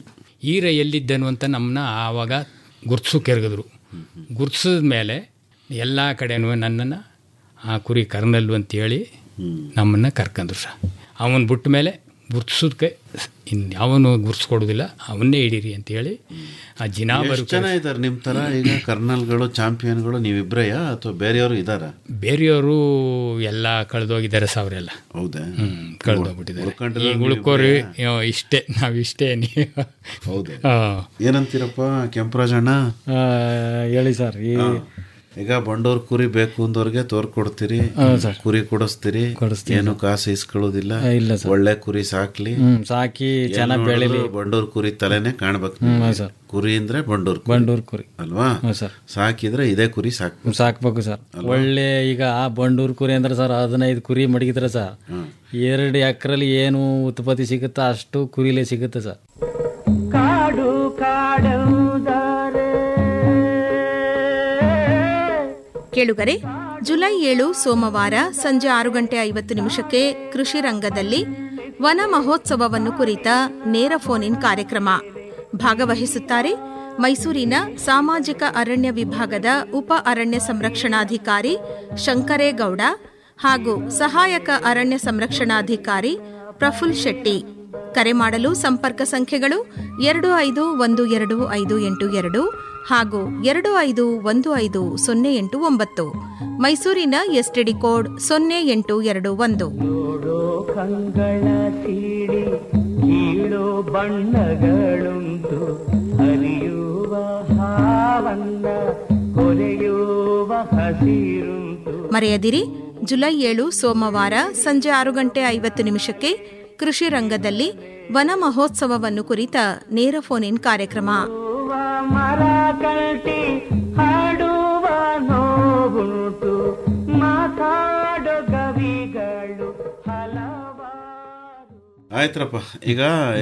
ಈರ ಎಲ್ಲಿದ್ದನು ಅಂತ ನಮ್ಮನ್ನ ಆವಾಗ ಗುರ್ಸು ಕೆರಗಿದ್ರು ಗುರ್ಸಿದ ಮೇಲೆ ಎಲ್ಲ ಕಡೆನೂ ನನ್ನನ್ನು ಆ ಕುರಿ ಕರ್ನಲ್ಲು ಅಂತೇಳಿ ನಮ್ಮನ್ನು ಕರ್ಕೊಂಡ್ರು ಸರ್ ಅವನು ಬಿಟ್ಟ ಮೇಲೆ ಗುರ್ಸೋದಕ್ಕೆ ಇನ್ಯಾವನು ಗುರ್ಸ್ಕೊಡೋದಿಲ್ಲ ಅವನ್ನೇ ಹಿಡೀರಿ ಅಂತೇಳಿ ಆ ಜಿನಾ ಎಷ್ಟು ಬರು ಜನ ಇದಾರೆ ನಿಮ್ ತರ ಈಗ ಕರ್ನಲ್ಗಳು ಚಾಂಪಿಯನ್ಗಳು ನೀವಿಬ್ರಯ್ಯ ಅಥವಾ ಬೇರೆಯವರು ಇದಾರ ಬೇರೆಯವರು ಎಲ್ಲ ಕಳೆದೋಗಿದ್ದಾರೆ ಸಾವಿರೆಲ್ಲ ಹೌದಾ ಹ್ಮ್ ಕಳೆದೋಗ್ಬಿಟ್ಟಿದ್ದಾರೆ ಉಳ್ಕೊಂಡ್ರೆ ಈಗ ಉಳ್ಕೋರಿ ಅಯ್ಯೋ, ಇಷ್ಟೇ ನಾವು ಇಷ್ಟೇ ನೀವು ಹೌದಾ ಹಾ. ಏನಂತೀರಪ್ಪ ಕೆಂಪರಾಜಣ್ಣ ಆ, ಹೇಳಿ ಸರ್ ಈ ಈಗ ಬಂಡೋರ್ ಕುರಿ ಬೇಕು ಅಂದವ್ರಿಗೆ ತೋರ್ಕೊಡ್ತೀರಿ ಹೌದು ಸರ್. ಕುರಿ ಕೊಡಿಸ್ತೀರಿ ಕೊಡಿಸ್ತೀವಿ. ಏನು ಕಾಸು ಇಸ್ಕೊಳ್ಳೋದಿಲ್ಲ ಇಲ್ಲ ಸರ್. ಒಳ್ಳೆ ಕುರಿ ಸಾಕ್ಲಿ ಹ್ಮ್ ಸಾಕಿ ಚೆನ್ನಾಗಿ ಬೆಳಿಲಿ ಬಂಡೂರ್ ಕುರಿ ತಲೆನೇ ಕಾಣ್ಬೇಕು ಹ್ಮ್, ನಿಮ್ಗೆ. ಹೌದು ಸರ್. ಕುರಿ ಅಂದ್ರೆ ಬಂಡೂರ್ ಕುರಿ. ಬಂಡೂರ್ ಕುರಿ ಅಲ್ವಾ ಹ್ಮ್, ಸರ್. ಸಾಕಿದ್ರೆ ಇದೇ ಕುರಿ ಸಾಕು ಸಾಕ್ಬೇಕು ಸರ್ ಒಳ್ಳೆ ಈಗ ಬಂಡೂರು ಕುರಿ ಅಂದ್ರೆ ಸರ್ ಹದಿನೈದು ಕುರಿ ಮಡಗಿದ್ರೆ ಸರ್ ಎರಡು ಎಕರೆಲಿ ಏನು ಉತ್ಪತ್ತಿ ಸಿಗುತ್ತಾ ಅಷ್ಟು ಕುರಿಲೇ ಸಿಗುತ್ತೆ ಸರ್ ಕಾಡು ಕಾಡುವುದಾರೆ ಕೇಳುಗರೆ ಜುಲೈ ಏಳು ಸೋಮವಾರ ಸಂಜೆ ಆರು ಗಂಟೆ ಐವತ್ತು ನಿಮಿಷಕ್ಕೆ ಕೃಷಿ ರಂಗದಲ್ಲಿ ವನ ಮಹೋತ್ಸವವನ್ನು ಕುರಿತ ನೇರ ಫೋನ್ ಇನ್ ಕಾರ್ಯಕ್ರಮ ಭಾಗವಹಿಸುತ್ತಾರೆ ಮೈಸೂರಿನ ಸಾಮಾಜಿಕ ಅರಣ್ಯ ವಿಭಾಗದ ಉಪ ಅರಣ್ಯ ಸಂರಕ್ಷಣಾಧಿಕಾರಿ ಶಂಕರೇಗೌಡ ಹಾಗೂ ಸಹಾಯಕ ಅರಣ್ಯ ಸಂರಕ್ಷಣಾಧಿಕಾರಿ ಪ್ರಫುಲ್ ಶೆಟ್ಟಿ ಕರೆ ಮಾಡಲು ಸಂಪರ್ಕ ಸಂಖ್ಯೆಗಳು ಎರಡು ಐದು ಒಂದು ಎರಡು ಐದು ಎಂಟು ಎರಡು ಹಾಗೂ ಎರಡು ಐದು ಒಂದು ಐದು ಸೊನ್ನೆ ಎಂಟು ಒಂಬತ್ತು ಮೈಸೂರಿನ ಎಸ್ಟಿಡಿ ಕೋಡ್ ಸೊನ್ನೆ ಎಂಟು ಎರಡು ಒಂದು ನೋಡೋ ಕಂಗಳ ಸೀಳಿ ಕೀಳೋ ಬಣ್ಣಗಳುಂಟು ಹರಿಯುವ ಹಾವನ್ನ ಕೊರೆಯುವ ಹಸಿರುಂಟು ಮರೆಯದಿರಿ ಜುಲೈ ಏಳು ಸೋಮವಾರ ಸಂಜೆ ಆರು ಗಂಟೆ ಐವತ್ತು ನಿಮಿಷಕ್ಕೆ ಕೃಷಿ ರಂಗದಲ್ಲಿ ವನ ಮಹೋತ್ಸವವನ್ನು ಕುರಿತ ನೇರ ಫೋನ್ ಇನ್ ಕಾರ್ಯಕ್ರಮ ಮರ ಕಲ್ಟಿ ಹಾಡುವ ನೋವುಂಟು ಮಾತಾಡೋ ಕವಿಗಳು ಹಲವಾರು ಆಯ್ತ್ರಪ್ಪ ಈಗ